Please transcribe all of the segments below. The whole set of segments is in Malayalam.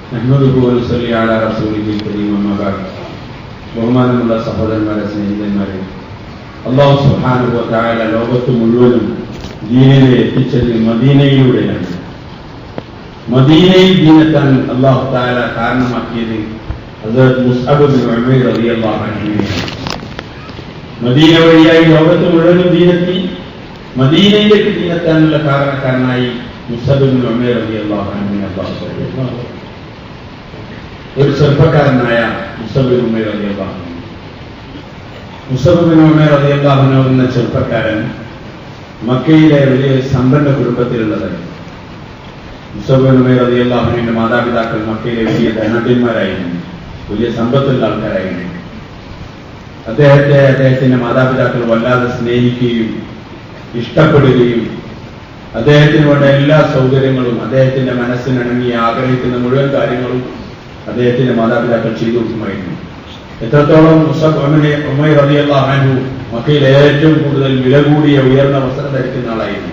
അഹമ്മദ് ونصلي على رسوله الكريم أما بعد ബഹുമാനമുള്ള സഹോദരന്മാരെ സ്നേഹിതന്മാരെ അള്ളാഹു സുബ്ഹാനഹു വ തആല ലോകത്ത് മുഴുവനും ദീനിനെ എത്തിച്ചത് മദീനയിലൂടെയാണ് മദീനയിൽ ദീനെത്താൻ അള്ളാഹു തആല കാരണമാക്കിയത് ഹസ്രത്ത് മുസ്അബ് ബിൻ ഉമൈർ റളിയല്ലാഹു അൻഹുവിനെയാണ് മദീന വഴിയായി ലോകത്ത് മുഴുവനും ദീനെത്തി മദീനയിലേക്ക് ദീനെത്താനുള്ള കാരണക്കാരനായി മുസ്അബ് ബിൻ ഉമൈർ റളിയല്ലാഹു അൻഹുവിനെ അള്ളാഹു സ്വീകരിച്ചു. ഒരു ചെറുപ്പക്കാരനായ മുസബിൻ ഉമേർ അലിയല്ലാഹു മുസബിൻ ഉമേർ അലിയല്ലാഹുനോ എന്ന ചെറുപ്പക്കാരൻ മക്കയിലെ വലിയ സമ്പന്ന കുടുംബത്തിലുള്ളതായിരുന്നു മുസബിൻ ഉമേർ അലിയല്ലാഹുവിന്റെ മാതാപിതാക്കൾ മക്കയിലെ വലിയ ധനന്മാരായിരുന്നു വലിയ സമ്പത്തുള്ള ആൾക്കാരായിരുന്നു അദ്ദേഹത്തെ അദ്ദേഹത്തിന്റെ മാതാപിതാക്കൾ വല്ലാതെ സ്നേഹിക്കുകയും ഇഷ്ടപ്പെടുകയും അദ്ദേഹത്തിന് വേണ്ട എല്ലാ സൗകര്യങ്ങളും അദ്ദേഹത്തിന്റെ മനസ്സിനിണങ്ങി ആഗ്രഹിക്കുന്ന മുഴുവൻ കാര്യങ്ങളും അദ്ദേഹത്തിന്റെ മാതാപിതാക്കൾ ചെയ്തു കൊടുക്കുമായിരുന്നു എത്രത്തോളം മുസഫ് അമിനെ ഉമൈർ റളിയല്ലാഹു മക്കയിൽ ഏറ്റവും കൂടുതൽ വില കൂടിയ ഉയർന്ന വസ്ത്രം ധരിക്കുന്ന ആളായിരുന്നു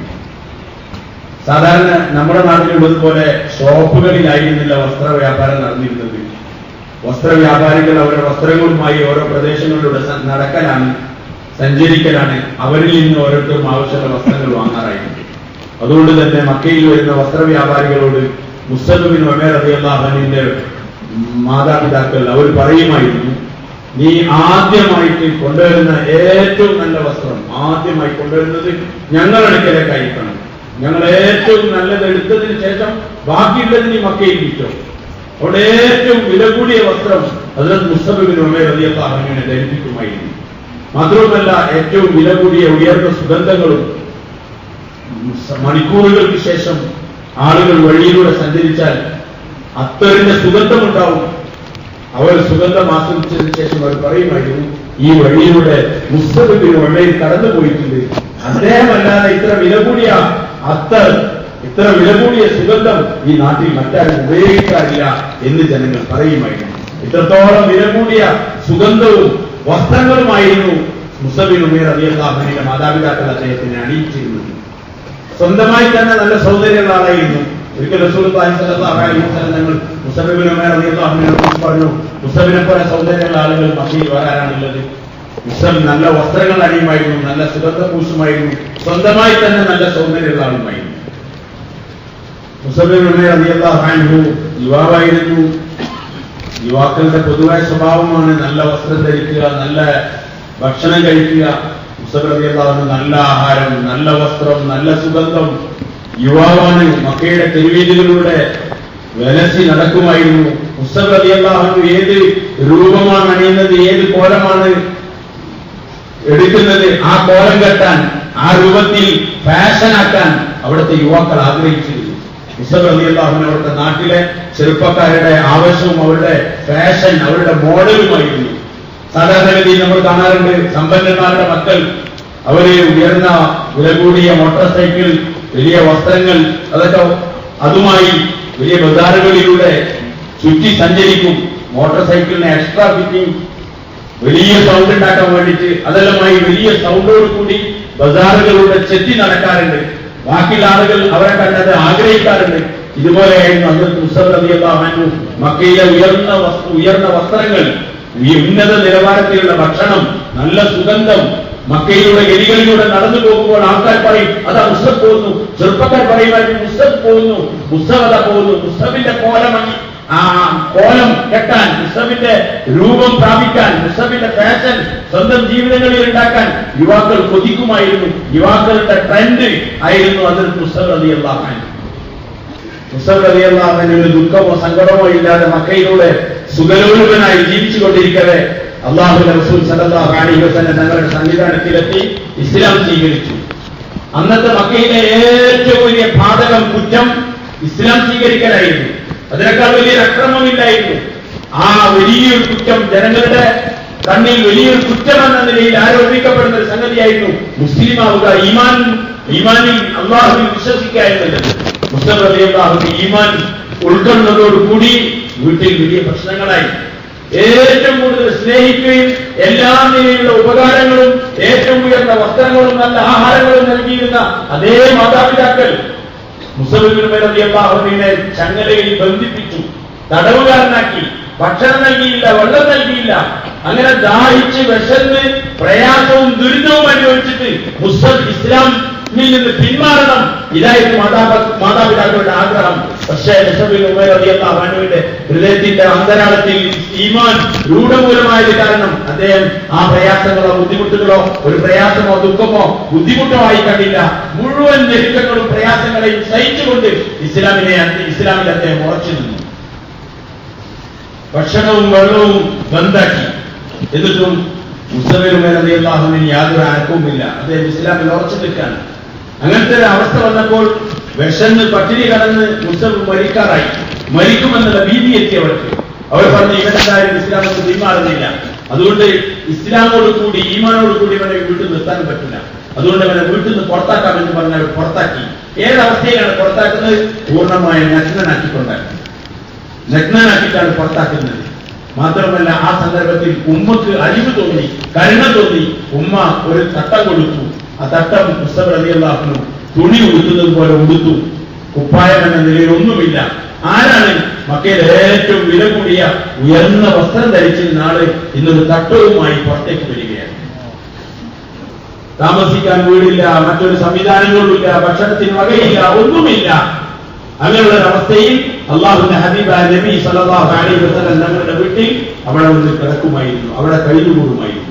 സാധാരണ നമ്മുടെ നാട്ടിലുള്ളതുപോലെ ഷോപ്പുകളിലായിരുന്നില്ല വസ്ത്ര വ്യാപാരം നടന്നിരുന്നത് വസ്ത്ര വ്യാപാരികൾ അവരുടെ വസ്ത്രങ്ങളുമായി ഓരോ പ്രദേശങ്ങളിലൂടെ സ- നടക്കലാണ് സഞ്ചരിക്കലാണ് അവരിൽ നിന്ന് ഓരോരുത്തരും ആവശ്യമുള്ള വസ്ത്രങ്ങൾ വാങ്ങാറായിരുന്നു അതുകൊണ്ട് തന്നെ മക്കയിൽ വരുന്ന വസ്ത്ര വ്യാപാരികളോട് മുസ്തബിൻ ഒമേർ റളിയല്ലാഹുവിന്റെ മാതാപിതാക്കൾ അവർ പറയുമായിരുന്നു നീ ആദ്യമായിട്ട് കൊണ്ടുവരുന്ന ഏറ്റവും നല്ല വസ്ത്രം ആദ്യമായി കൊണ്ടുവരുന്നത് ഞങ്ങളുടെ അടുക്കലേക്ക് അയക്കണം ഞങ്ങൾ ഏറ്റവും നല്ലത് എടുത്തതിന് ശേഷം ബാക്കിയുള്ളത് നീ മക്കയിൽ വിറ്റോ അവിടെ ഏറ്റവും വില കൂടിയ വസ്ത്രം അതിലത് മുസ്തബിൻ ഉമേർ റളിയല്ലാഹുവിനെ ധരിപ്പിക്കുമായിരുന്നു മാത്രവുമല്ല ഏറ്റവും വില കൂടിയ ഉയർന്ന സുഗന്ധങ്ങളും മണിക്കൂറുകൾക്ക് ശേഷം ആളുകൾ വഴിയിലൂടെ സഞ്ചരിച്ചാൽ അത്തറിന്റെ സുഗന്ധമുണ്ടാവും അവർ സുഗന്ധം ആസ്വദിച്ചതിന് ശേഷം അവർ പറയുമായിരുന്നു ഈ വഴിയിലൂടെ മുസ്തഫിന് വഴിയിൽ കടന്നു പോയിട്ടുണ്ട് അദ്ദേഹമല്ലാതെ ഇത്ര വില കൂടിയ അത്തർ ഇത്ര വില കൂടിയ സുഗന്ധം ഈ നാട്ടിൽ മറ്റാരും ഉപയോഗിക്കാറില്ല എന്ന് ജനങ്ങൾ പറയുമായിരുന്നു ഇത്രത്തോളം വില കൂടിയ സുഗന്ധവും വസ്ത്രങ്ങളുമായിരുന്നു മുസ്തബിൻ ഉമേർ അലിയല്ലാഹുവിന്റെ മാതാപിതാക്കൾ അദ്ദേഹത്തിനെ അണിയിച്ചിരുന്നത് സ്വന്തമായി തന്നെ നല്ല സൗന്ദര്യമുള്ള ആളായിരുന്നു ഒരിക്കൽ റസൂൽ തങ്ങൾ മുസബിബിൻ ഉമേർ റളിയല്ലാഹുവിനെ കുറിച്ച് പറഞ്ഞു മുസബിനെ പോലെ സൗന്ദര്യമുള്ള ആളുകൾ മക്കയിൽ വരാനാണുള്ളത് മുസബ് നല്ല വസ്ത്രങ്ങൾ അണിയുമായിരുന്നു നല്ല സുഗന്ധപൂഷമായിരുന്നു സ്വന്തമായി തന്നെ നല്ല സൗന്ദര്യമുള്ള ആളുമായിരുന്നു മുസബിൻ ഉമേർ റളിയല്ലാഹു യുവാവായിരുന്നു യുവാക്കളുടെ പൊതുവായ സ്വഭാവമാണ് നല്ല വസ്ത്രം ധരിക്കുക നല്ല ഭക്ഷണം കഴിക്കുക മുസബിറിയാവുന്ന നല്ല ആഹാരം നല്ല വസ്ത്രം നല്ല സുഗന്ധം യുവാവാണ് മക്കയുടെ തെരുവീതികളിലൂടെ വിലസി നടക്കുമായിരുന്നു മുസബ് അലിയല്ലാഹു ഏത് രൂപമാണ് അണിയുന്നത് ഏത് കോലമാണ് എടുക്കുന്നത് ആ കോലം കെട്ടാൻ ആ രൂപത്തിൽ ഫാഷനാക്കാൻ അവിടുത്തെ യുവാക്കൾ ആഗ്രഹിച്ചിരുന്നു മുസബ് അലിയല്ലാഹുവിന് അവിടുത്തെ നാട്ടിലെ ചെറുപ്പക്കാരുടെ ആവശ്യവും അവരുടെ ഫാഷൻ അവരുടെ മോഡലുമായിരുന്നു സാധാരണഗതിയിൽ നമ്മൾ കാണാറുണ്ട് സമ്പന്നന്മാരുടെ മക്കൾ അവര് ഉയർന്ന വില കൂടിയ മോട്ടോർ സൈക്കിൾ വലിയ വസ്ത്രങ്ങൾ അതൊക്കെ അതുമായി വലിയ ബസാറുകളിലൂടെ ചുറ്റി സഞ്ചരിക്കും മോട്ടോർ സൈക്കിളിന് എക്സ്ട്രാ ഫിറ്റിംഗ് വലിയ സൗണ്ട് ഉണ്ടാക്കാൻ വേണ്ടിയിട്ട് അതെല്ലാമായി വലിയ സൗണ്ടോട് കൂടി ബസാറുകളിലൂടെ ചെത്തി നടക്കാറുണ്ട് ബാക്കിയുള്ള ആളുകൾ അവരെ കണ്ടത് ആഗ്രഹിക്കാറുണ്ട് ഇതുപോലെയായിരുന്നു അന്ന് മുസഫ് അലിയല്ലാഹു മക്കയിലെ ഉയർന്ന വസ്തു ഉയർന്ന വസ്ത്രങ്ങൾ ഈ ഉന്നത നിലവാരത്തിലുള്ള ഭക്ഷണം നല്ല സുഗന്ധം മക്കയിലൂടെ ഗലികളിലൂടെ നടന്നു പോകുമ്പോൾ ആൾക്കാർ പറയും അതാ മുസ്തഫ് പോകുന്നു ചെറുപ്പക്കാർ പറയുമായിരുന്നു മുസ്തഫ് പോകുന്നു മുസ്തഫ് അതാ പോകുന്നു മുസ്തഫിന്റെ കോലമണി ആ കോലം കെട്ടാൻ മുസ്തഫിന്റെ രൂപം പ്രാപിക്കാൻ മുസ്തഫിന്റെ ഫാഷൻ സ്വന്തം ജീവിതങ്ങളിൽ ഉണ്ടാക്കാൻ യുവാക്കൾ കൊതിക്കുമായിരുന്നു യുവാക്കളുടെ ട്രെൻഡ് ആയിരുന്നു അതിൽ മുസ്തഫ് അലി അള്ളാഹാൻ മുസ്തഫ് അലി അള്ളാഹുവിന് ഒരു ദുഃഖമോ സങ്കടമോ ഇല്ലാതെ മക്കയിലൂടെ സുഖലോലുപനായി ജീവിച്ചുകൊണ്ടിരിക്കവേ അള്ളാഹുന്റെ റസൂൽ സല്ലല്ലാഹു അലൈഹി വസല്ലം തങ്ങളുടെ സംവിധാനത്തിലെത്തി ഇസ്ലാം സ്വീകരിച്ചു അന്നത്തെ മക്കയിലെ ഏറ്റവും വലിയ പാതകം കുറ്റം ഇസ്ലാം സ്വീകരിക്കലായിരുന്നു അതിനേക്കാൾ വലിയൊരു അക്രമമില്ലായിരുന്നു ആ വലിയൊരു കുറ്റം ജനങ്ങളുടെ കണ്ണിൽ വലിയൊരു കുറ്റമെന്ന നിലയിൽ ആരോപിക്കപ്പെടുന്ന ഒരു സംഗതിയായിരുന്നു മുസ്ലിം ആവുക ഈമാൻ ഈമാനിൽ അള്ളാഹുവിൽ വിശ്വസിക്കുക എന്നുള്ളത് മുസ്ലിം അലിയാഹുക്ക് ഈമാൻ ഉൾക്കൊള്ളുന്നതോടുകൂടി വീട്ടിൽ വലിയ പ്രശ്നങ്ങളായി ഏറ്റവും കൂടുതൽ സ്നേഹിക്കുകയും എല്ലാ നിലയിലുള്ള ഉപകാരങ്ങളും ഏറ്റവും ഉയർന്ന വസ്ത്രങ്ങളും നല്ല ആഹാരങ്ങളും നൽകിയിരുന്ന അതേ മാതാപിതാക്കൾ മുസബിബിനെ ചങ്ങലയിൽ ബന്ധിപ്പിച്ചു തടവുകാരനാക്കി ഭക്ഷണം നൽകിയില്ല വെള്ളം നൽകിയില്ല അങ്ങനെ ദാഹിച്ച് വിശന്ന് പ്രയാസവും ദുരിതവും അനുഭവിച്ചിട്ട് മുസ്ലിം ഇസ്ലാമിൽ നിന്ന് പിന്മാറണം ഇതായിരുന്നു മാതാപ മാതാപിതാക്കളുടെ ആഗ്രഹം പക്ഷേ അറിയുന്ന ഹൃദയത്തിന്റെ അന്തരാളത്തിൽ ഈമാൻ രൂഢമൂലമായത് കാരണം അദ്ദേഹം ആ പ്രയാസങ്ങളോ ബുദ്ധിമുട്ടുകളോ ഒരു പ്രയാസമോ ദുഃഖമോ ബുദ്ധിമുട്ടോ ആയി കണ്ടില്ല മുഴുവൻ ഞെരുക്കങ്ങളും പ്രയാസങ്ങളെയും സഹിച്ചുകൊണ്ട് ഇസ്ലാമിനെ ഇസ്ലാമിൽ അദ്ദേഹം ഉറച്ചു നിന്നു ഭക്ഷണവും വെള്ളവും ബന്ധാക്കി എന്നിട്ടും മുസ്ലിമിന് യാതൊരു അനക്കവുമില്ല അദ്ദേഹം ഇസ്ലാമിൽ ഉറച്ചു നിൽക്കാണ് അങ്ങനത്തെ ഒരു അവസ്ഥ വന്നപ്പോൾ വിഷന്ന് പട്ടിണി കടന്ന് മുസ്ലിം മരിക്കാറായി മരിക്കുമെന്നുള്ള ഭീതി എത്തിയവർക്ക് അവർ പറഞ്ഞു ഇവനെന്തായാലും ഇസ്ലാമൊന്നും പിന്മാറുന്നില്ല അതുകൊണ്ട് ഇസ്ലാമോട് കൂടി ഈമാനോട് കൂടി ഇവനെ വീട്ടിൽ നിർത്താൻ പറ്റില്ല അതുകൊണ്ട് അവനെ വീട്ടിൽ നിന്ന് പുറത്താക്കാമെന്ന് പറഞ്ഞ് അവർ പുറത്താക്കി ഏതവസ്ഥയിലാണ് പുറത്താക്കുന്നത് പൂർണ്ണമായ നഗ്നനാക്കിക്കൊണ്ടാണ് നഗ്നനാക്കിയിട്ടാണ് പുറത്താക്കുന്നത് മാത്രമല്ല ആ സന്ദർഭത്തിൽ ഉമ്മക്ക് അരിവ് തോന്നി കരുണ തോന്നി ഉമ്മ ഒരു തട്ടം കൊടുത്തു ആ തട്ടം പുസ്തകം അലിയല്ലാഹുന്നു തുണി ഉടുക്കുന്നത് പോലെ ഉടുത്തു കുപ്പായം എന്ന നിലയിൽ ഒന്നുമില്ല ആരാണ് മക്കയിൽ ഏറ്റവും വില കൂടിയ ഉയർന്ന വസ്ത്രം ധരിച്ചിരുന്ന ആള് ഇന്നൊരു തട്ടവുമായി പുറത്തേക്ക് വരികയാണ് താമസിക്കാൻ വീടില്ല മറ്റൊരു സംവിധാനങ്ങളുമില്ല ഭക്ഷണത്തിന് വകയില്ല ഒന്നുമില്ല അങ്ങനെയുള്ള അവസ്ഥയിൽ അള്ളാഹുന്റെ ഹബീബ നബി സല്ലല്ലാഹു അലൈഹി വസല്ലം ഞങ്ങളുടെ വീട്ടിൽ അവിടെ വന്ന് കിടക്കുമായിരുന്നു അവിടെ കഴിഞ്ഞുകൂടുമായിരുന്നു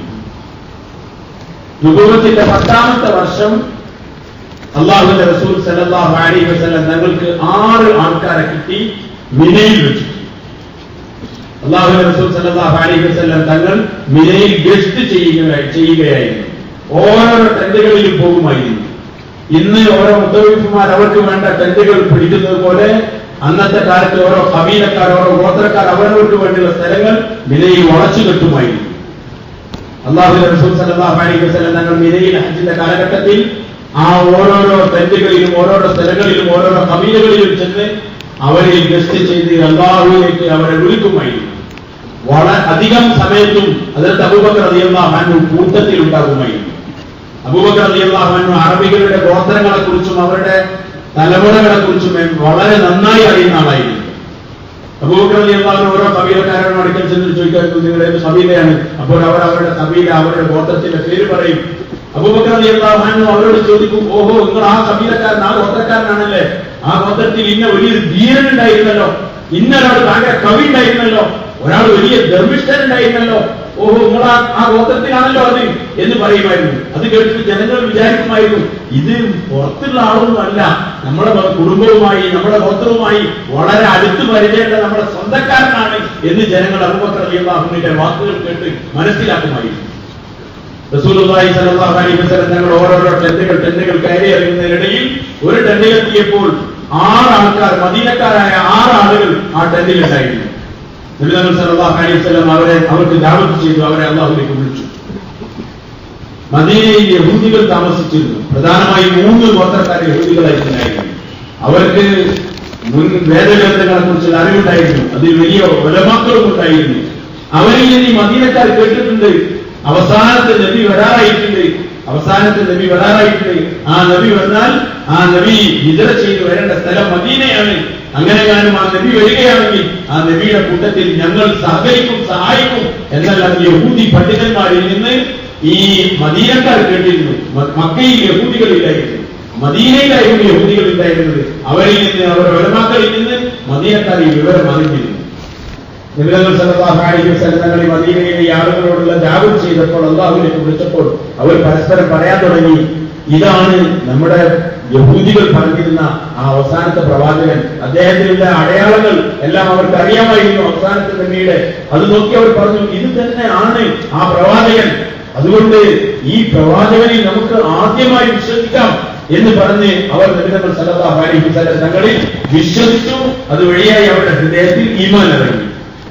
നുബുവത്തിന്റെ പത്താമത്തെ വർഷം അള്ളാഹുന്റെ റസൂൽ സല്ലല്ലാഹു അലൈഹി വസല്ലം ഞങ്ങൾക്ക് ആറ് ആൾക്കാരെ കിട്ടി മിനയിൽ വെച്ചു അള്ളാഹുന്റെ റസൂൽ സല്ലല്ലാഹു അലൈഹി വസല്ലം തങ്ങൾ മിനയിൽ ഗസ്റ്റ് ചെയ്യുക ചെയ്യുകയായിരുന്നു ഓരോ ടെന്റുകളിലും പോകുമായിരുന്നു ഇന്ന് ഓരോ മുത്തവീഫുമാർ അവർക്ക് വേണ്ട ടെന്റുകൾ പിടിക്കുന്നത് പോലെ അന്നത്തെ കാലത്ത് ഓരോ കബീലക്കാർ ഓരോ ഗോത്രക്കാർ അവരവർക്ക് വേണ്ടിയുള്ള സ്ഥലങ്ങൾ മിനയിൽ വളച്ചു കെട്ടുമായിരുന്നു അള്ളാഹു റസൂൽ സല്ലല്ലാഹു അലൈഹി വസല്ലം തങ്ങൾ മിനയിൽ ഹജ്ജിന്റെ കാലഘട്ടത്തിൽ ആ ഓരോരോ ടെന്റുകളിലും ഓരോരോ സ്ഥലങ്ങളിലും ഓരോരോ കബീലകളിലും ചെന്ന് അവരെ ഗസ്റ്റ് ചെയ്ത് അള്ളാഹുവിലേക്ക് അവരെ വിളിക്കുമായിരുന്നു വളരെ അധികം സമയത്തും അതിനകത്ത് അബൂബക്കർ അലിയല്ലാഹാനു കൂട്ടത്തിൽ ഉണ്ടാകുമായിരുന്നു അബൂബക്കർ അലിയല്ലാഹാനു അറബികളുടെ ഗോത്രങ്ങളെ കുറിച്ചും അവരുടെ തലമുറകളെ കുറിച്ചും വളരെ നന്നായി അറിയുന്ന ആളായിരുന്നു അബൂബക്കർ അലിയല്ലാഹു ഓരോ കബീലക്കാരോട് അടുക്കൽ ചെന്ന് ചോദിക്കായിരുന്നു നിങ്ങൾ ഏത് കബീലയാണ് അപ്പോൾ അവർ അവരുടെ കബീല അവരുടെ ഗോത്രത്തിന്റെ പേര് പറയും അബൂബക്കർ അലിയല്ലാഹാനു അവരോട് ചോദിക്കും ഓഹോ നിങ്ങൾ ആ കബീലക്കാരൻ ആ ഗോത്രക്കാരനാണല്ലേ ആ ഗോത്രത്തിൽ ഇന്ന വലിയൊരു ധീരൻ ഉണ്ടായിരുന്നല്ലോ ഇന്നൊരാൾ ഭയങ്കര കവി ഉണ്ടായിരുന്നല്ലോ ഒരാൾ വലിയ ധർമ്മിഷ്ഠനുണ്ടായിരുന്നല്ലോ ഓഹോ നിങ്ങൾ ആ ആ ഗോത്രത്തിലാണല്ലോ അത് എന്ന് പറയുമായിരുന്നു അത് കേട്ടിട്ട് ജനങ്ങൾ വിചാരിക്കുമായിരുന്നു ഇത് പുറത്തുള്ള ആളൊന്നും അല്ല നമ്മുടെ കുടുംബവുമായി നമ്മുടെ ഗോത്രവുമായി വളരെ അടുത്ത് പരിചയമുള്ള നമ്മുടെ സ്വന്തക്കാരനാണ് എന്ന് ജനങ്ങൾ അബൂബക്കർ അലിയാഹുവിന്റെ വാക്കുകൾ കേട്ട് മനസ്സിലാക്കുമായിരുന്നു റസൂലുള്ളാഹി സ്വല്ലല്ലാഹു അലൈഹി വസല്ലം ഞങ്ങൾ ഓരോരോ ടെന്റുകൾ ടെന്റുകൾ കയറി ഇറങ്ങുന്നതിനിടയിൽ ഒരു ടെന്റിലെത്തിയപ്പോൾ ആറ് ആൾക്കാർ മദീനക്കാരായ ആറ് ആളുകൾ ആ ടെന്റിലുണ്ടായിരുന്നു നബി തങ്ങൾ സല്ലല്ലാഹു അലൈഹി വസല്ലം അവരെ അവർക്ക് ദാവത്ത് ചെയ്തു അവരെ അള്ളാഹുലേക്ക് വിളിച്ചു മദീനയിൽ യഹൂദികൾ താമസിച്ചിരുന്നു പ്രധാനമായും മൂന്ന് ഗോത്രക്കാർ യഹൂദികളായിട്ടുണ്ടായിരുന്നു അവർക്ക് മുൻ വേദഗ്രന്ഥങ്ങളെ കുറിച്ചുള്ള അറിവുണ്ടായിരുന്നു അതിൽ വലിയ ഒലമാക്കളും ഉണ്ടായിരുന്നു അവരിൽ നിന്ന് ഈ മദീനക്കാർ കേട്ടിട്ടുണ്ട് അവസാനത്തെ നബി വരാറായിട്ടുണ്ട് അവസാനത്തെ നബി വരാറായിട്ടുണ്ട് ആ നബി വന്നാൽ ആ നബി ഹിജറ ചെയ്ത് വരേണ്ട സ്ഥലം മദീനയാണ് അങ്ങനെ ഞാനും ആ നബി വരികയാണെങ്കിൽ ആ നബിയുടെ കൂട്ടത്തിൽ ഞങ്ങൾ സഹകരിക്കും സഹായിക്കും എന്നെല്ലാം യഹൂദി പണ്ഡിതന്മാരിൽ നിന്ന് ഈ മദീനക്കാർ കേട്ടിരുന്നു മ- മക്കയിൽ യഹൂദികളില്ലായിരുന്നു മദീനയിലായിരുന്നു യഹൂദികൾ ഉണ്ടായിരുന്നത് അവരിൽ നിന്ന് അവരുടെ ഒലമാക്കളിൽ നിന്ന് മദീനക്കാർ ഈ വിവരം അറിഞ്ഞിരുന്നു നിബിധങ്ങൾ സല്ലല്ലാഹു അലൈഹി വസല്ലം തങ്ങൾ ഈ മദീനയിലെ ഈ ആളുകളോടുള്ള ജാഗ്രത ചെയ്തപ്പോൾ അള്ളാഹുവിലേക്ക് വിളിച്ചപ്പോൾ അവർ പരസ്പരം പറയാൻ തുടങ്ങി ഇതാണ് നമ്മുടെ യഹൂദികൾ പറഞ്ഞിരുന്ന ആ അവസാനത്തെ പ്രവാചകൻ അദ്ദേഹത്തിനുള്ള അടയാളങ്ങൾ എല്ലാം അവർക്ക് അറിയാമായിരുന്നു അവസാനത്തെ നബിയുടെ അത് നോക്കി അവർ പറഞ്ഞു ഇത് തന്നെ ആണ് ആ പ്രവാചകൻ അതുകൊണ്ട് ഈ പ്രവാചകനെ നമുക്ക് ആദ്യമായി വിശ്വസിക്കാം എന്ന് പറഞ്ഞ് അവർ നബിതങ്ങൾ സല്ലല്ലാഹു അലൈഹി വസല്ലം തങ്ങളിൽ വിശ്വസിച്ചു അതുവഴിയായി അവരുടെ ഹൃദയത്തിൽ ഈമാൻ ഇറങ്ങി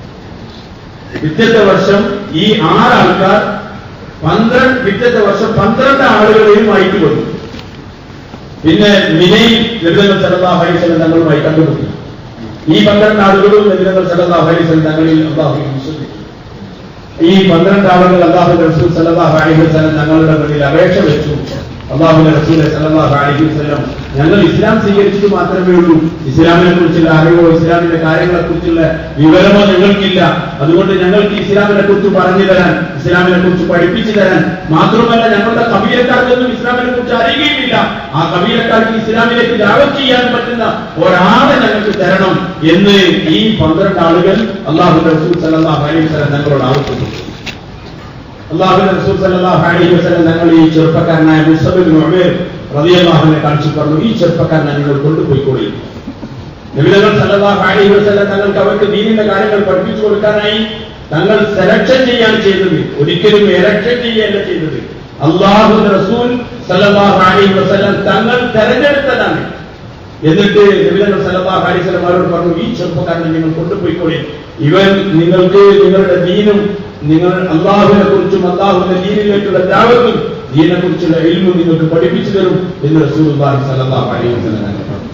പിറ്റത്തെ വർഷം ഈ ആറ് ആൾക്കാർ പന്ത്രണ്ട് പിറ്റത്തെ വർഷം പന്ത്രണ്ട് ആളുകളെയും അയച്ചു കൊടുത്തു പിന്നെ മിനയിൽ ലളിതങ്ങൾ സല്ലല്ലാഹു അലൈഹി വസല്ലം തങ്ങളുമായി കണ്ടുമുട്ടി ഈ പന്ത്രണ്ട് ആളുകളും ലളിതങ്ങൾ സല്ലല്ലാഹു അലൈഹി വസല്ലം തങ്ങളിൽ അള്ളാഹു വിശ്വസിച്ചു ഈ പന്ത്രണ്ട് ആളുകൾ അള്ളാഹു റസൂൽ സല്ലല്ലാഹു അലൈഹി വസല്ലം തങ്ങളുടെ മുന്നിൽ അപേക്ഷ വെച്ചു അള്ളാഹുന്റെ റസൂലെ സല്ലല്ലാഹു അലൈഹി വസല്ലം ഞങ്ങൾ ഇസ്ലാം സ്വീകരിച്ചത് മാത്രമേ ഉള്ളൂ ഇസ്ലാമിനെ കുറിച്ചുള്ള അറിവോ ഇസ്ലാമിന്റെ കാര്യങ്ങളെ കുറിച്ചുള്ള വിവരമോ ഞങ്ങൾക്കില്ല അതുകൊണ്ട് ഞങ്ങൾക്ക് ഇസ്ലാമിനെ കുറിച്ച് പറഞ്ഞു തരാൻ ഇസ്ലാമിനെ കുറിച്ച് പഠിപ്പിച്ചു തരാൻ മാത്രമല്ല ഞങ്ങളുടെ കബീലക്കാർക്കൊന്നും ഇസ്ലാമിനെ കുറിച്ച് അറിയുകയുമില്ല ആ കബീലക്കാർക്ക് ഇസ്ലാമിലേക്ക് ദാവത്ത് ചെയ്യാൻ പറ്റുന്ന ഒരാളെ ഞങ്ങൾക്ക് തരണം എന്ന് ഈ പന്ത്രണ്ട് ആളുകൾ അള്ളാഹു റസൂൽ സല്ലല്ലാഹു അലൈഹി വസല്ലം ഞങ്ങളോട് ആവശ്യപ്പെട്ടു അള്ളാഹുവിന്റെ റസൂൽ സല്ലല്ലാഹു അലൈഹി വസല്ലം ഞങ്ങൾ ഈ ചെറുപ്പക്കാരനായ മുസബിൻ ഉമേർ റളിയല്ലാഹുവിനെ കാണിച്ചു പറഞ്ഞു ഈ ചെറുപ്പക്കാരനെ നിങ്ങൾ കൊണ്ടുപോയിക്കോളി നബിതങ്ങൾ സല്ലല്ലാഹു അലൈഹി വസല്ലം തങ്ങൾക്ക് അവർക്ക് ദീനിന്റെ കാര്യങ്ങൾ പഠിപ്പിച്ചു കൊടുക്കാനായി തങ്ങൾ സെലക്ഷൻ ചെയ്യാൻ ചെയ്തത് ഒരിക്കലും എലക്ഷൻ ചെയ്യല്ല ചെയ്തത് അള്ളാഹുവിന്റെ റസൂൽ സല്ലല്ലാഹു അലൈഹി വസല്ലം തങ്ങൾ തെരഞ്ഞെടുത്തതാണ് എന്നിട്ട് നബിതങ്ങൾ സല്ലല്ലാഹു അലൈഹി വസല്ലം അവരോട് പറഞ്ഞു ഈ ചെറുപ്പക്കാരനെ നിങ്ങൾ കൊണ്ടുപോയിക്കോളി ഇവൻ നിങ്ങൾക്ക് നിങ്ങളുടെ ദീനും നിങ്ങൾ അള്ളാഹുവിനെ കുറിച്ചും അള്ളാഹുവിന്റെ ദീനിലേക്കുള്ള ദാവത്തും ദീനെ കുറിച്ചുള്ള ഇൽമും നിങ്ങൾക്ക് പഠിപ്പിച്ചു തരും എന്ന് റസൂലുള്ളാഹി സ്വല്ലല്ലാഹു അലൈഹി വസല്ലം ഞങ്ങൾ പറഞ്ഞു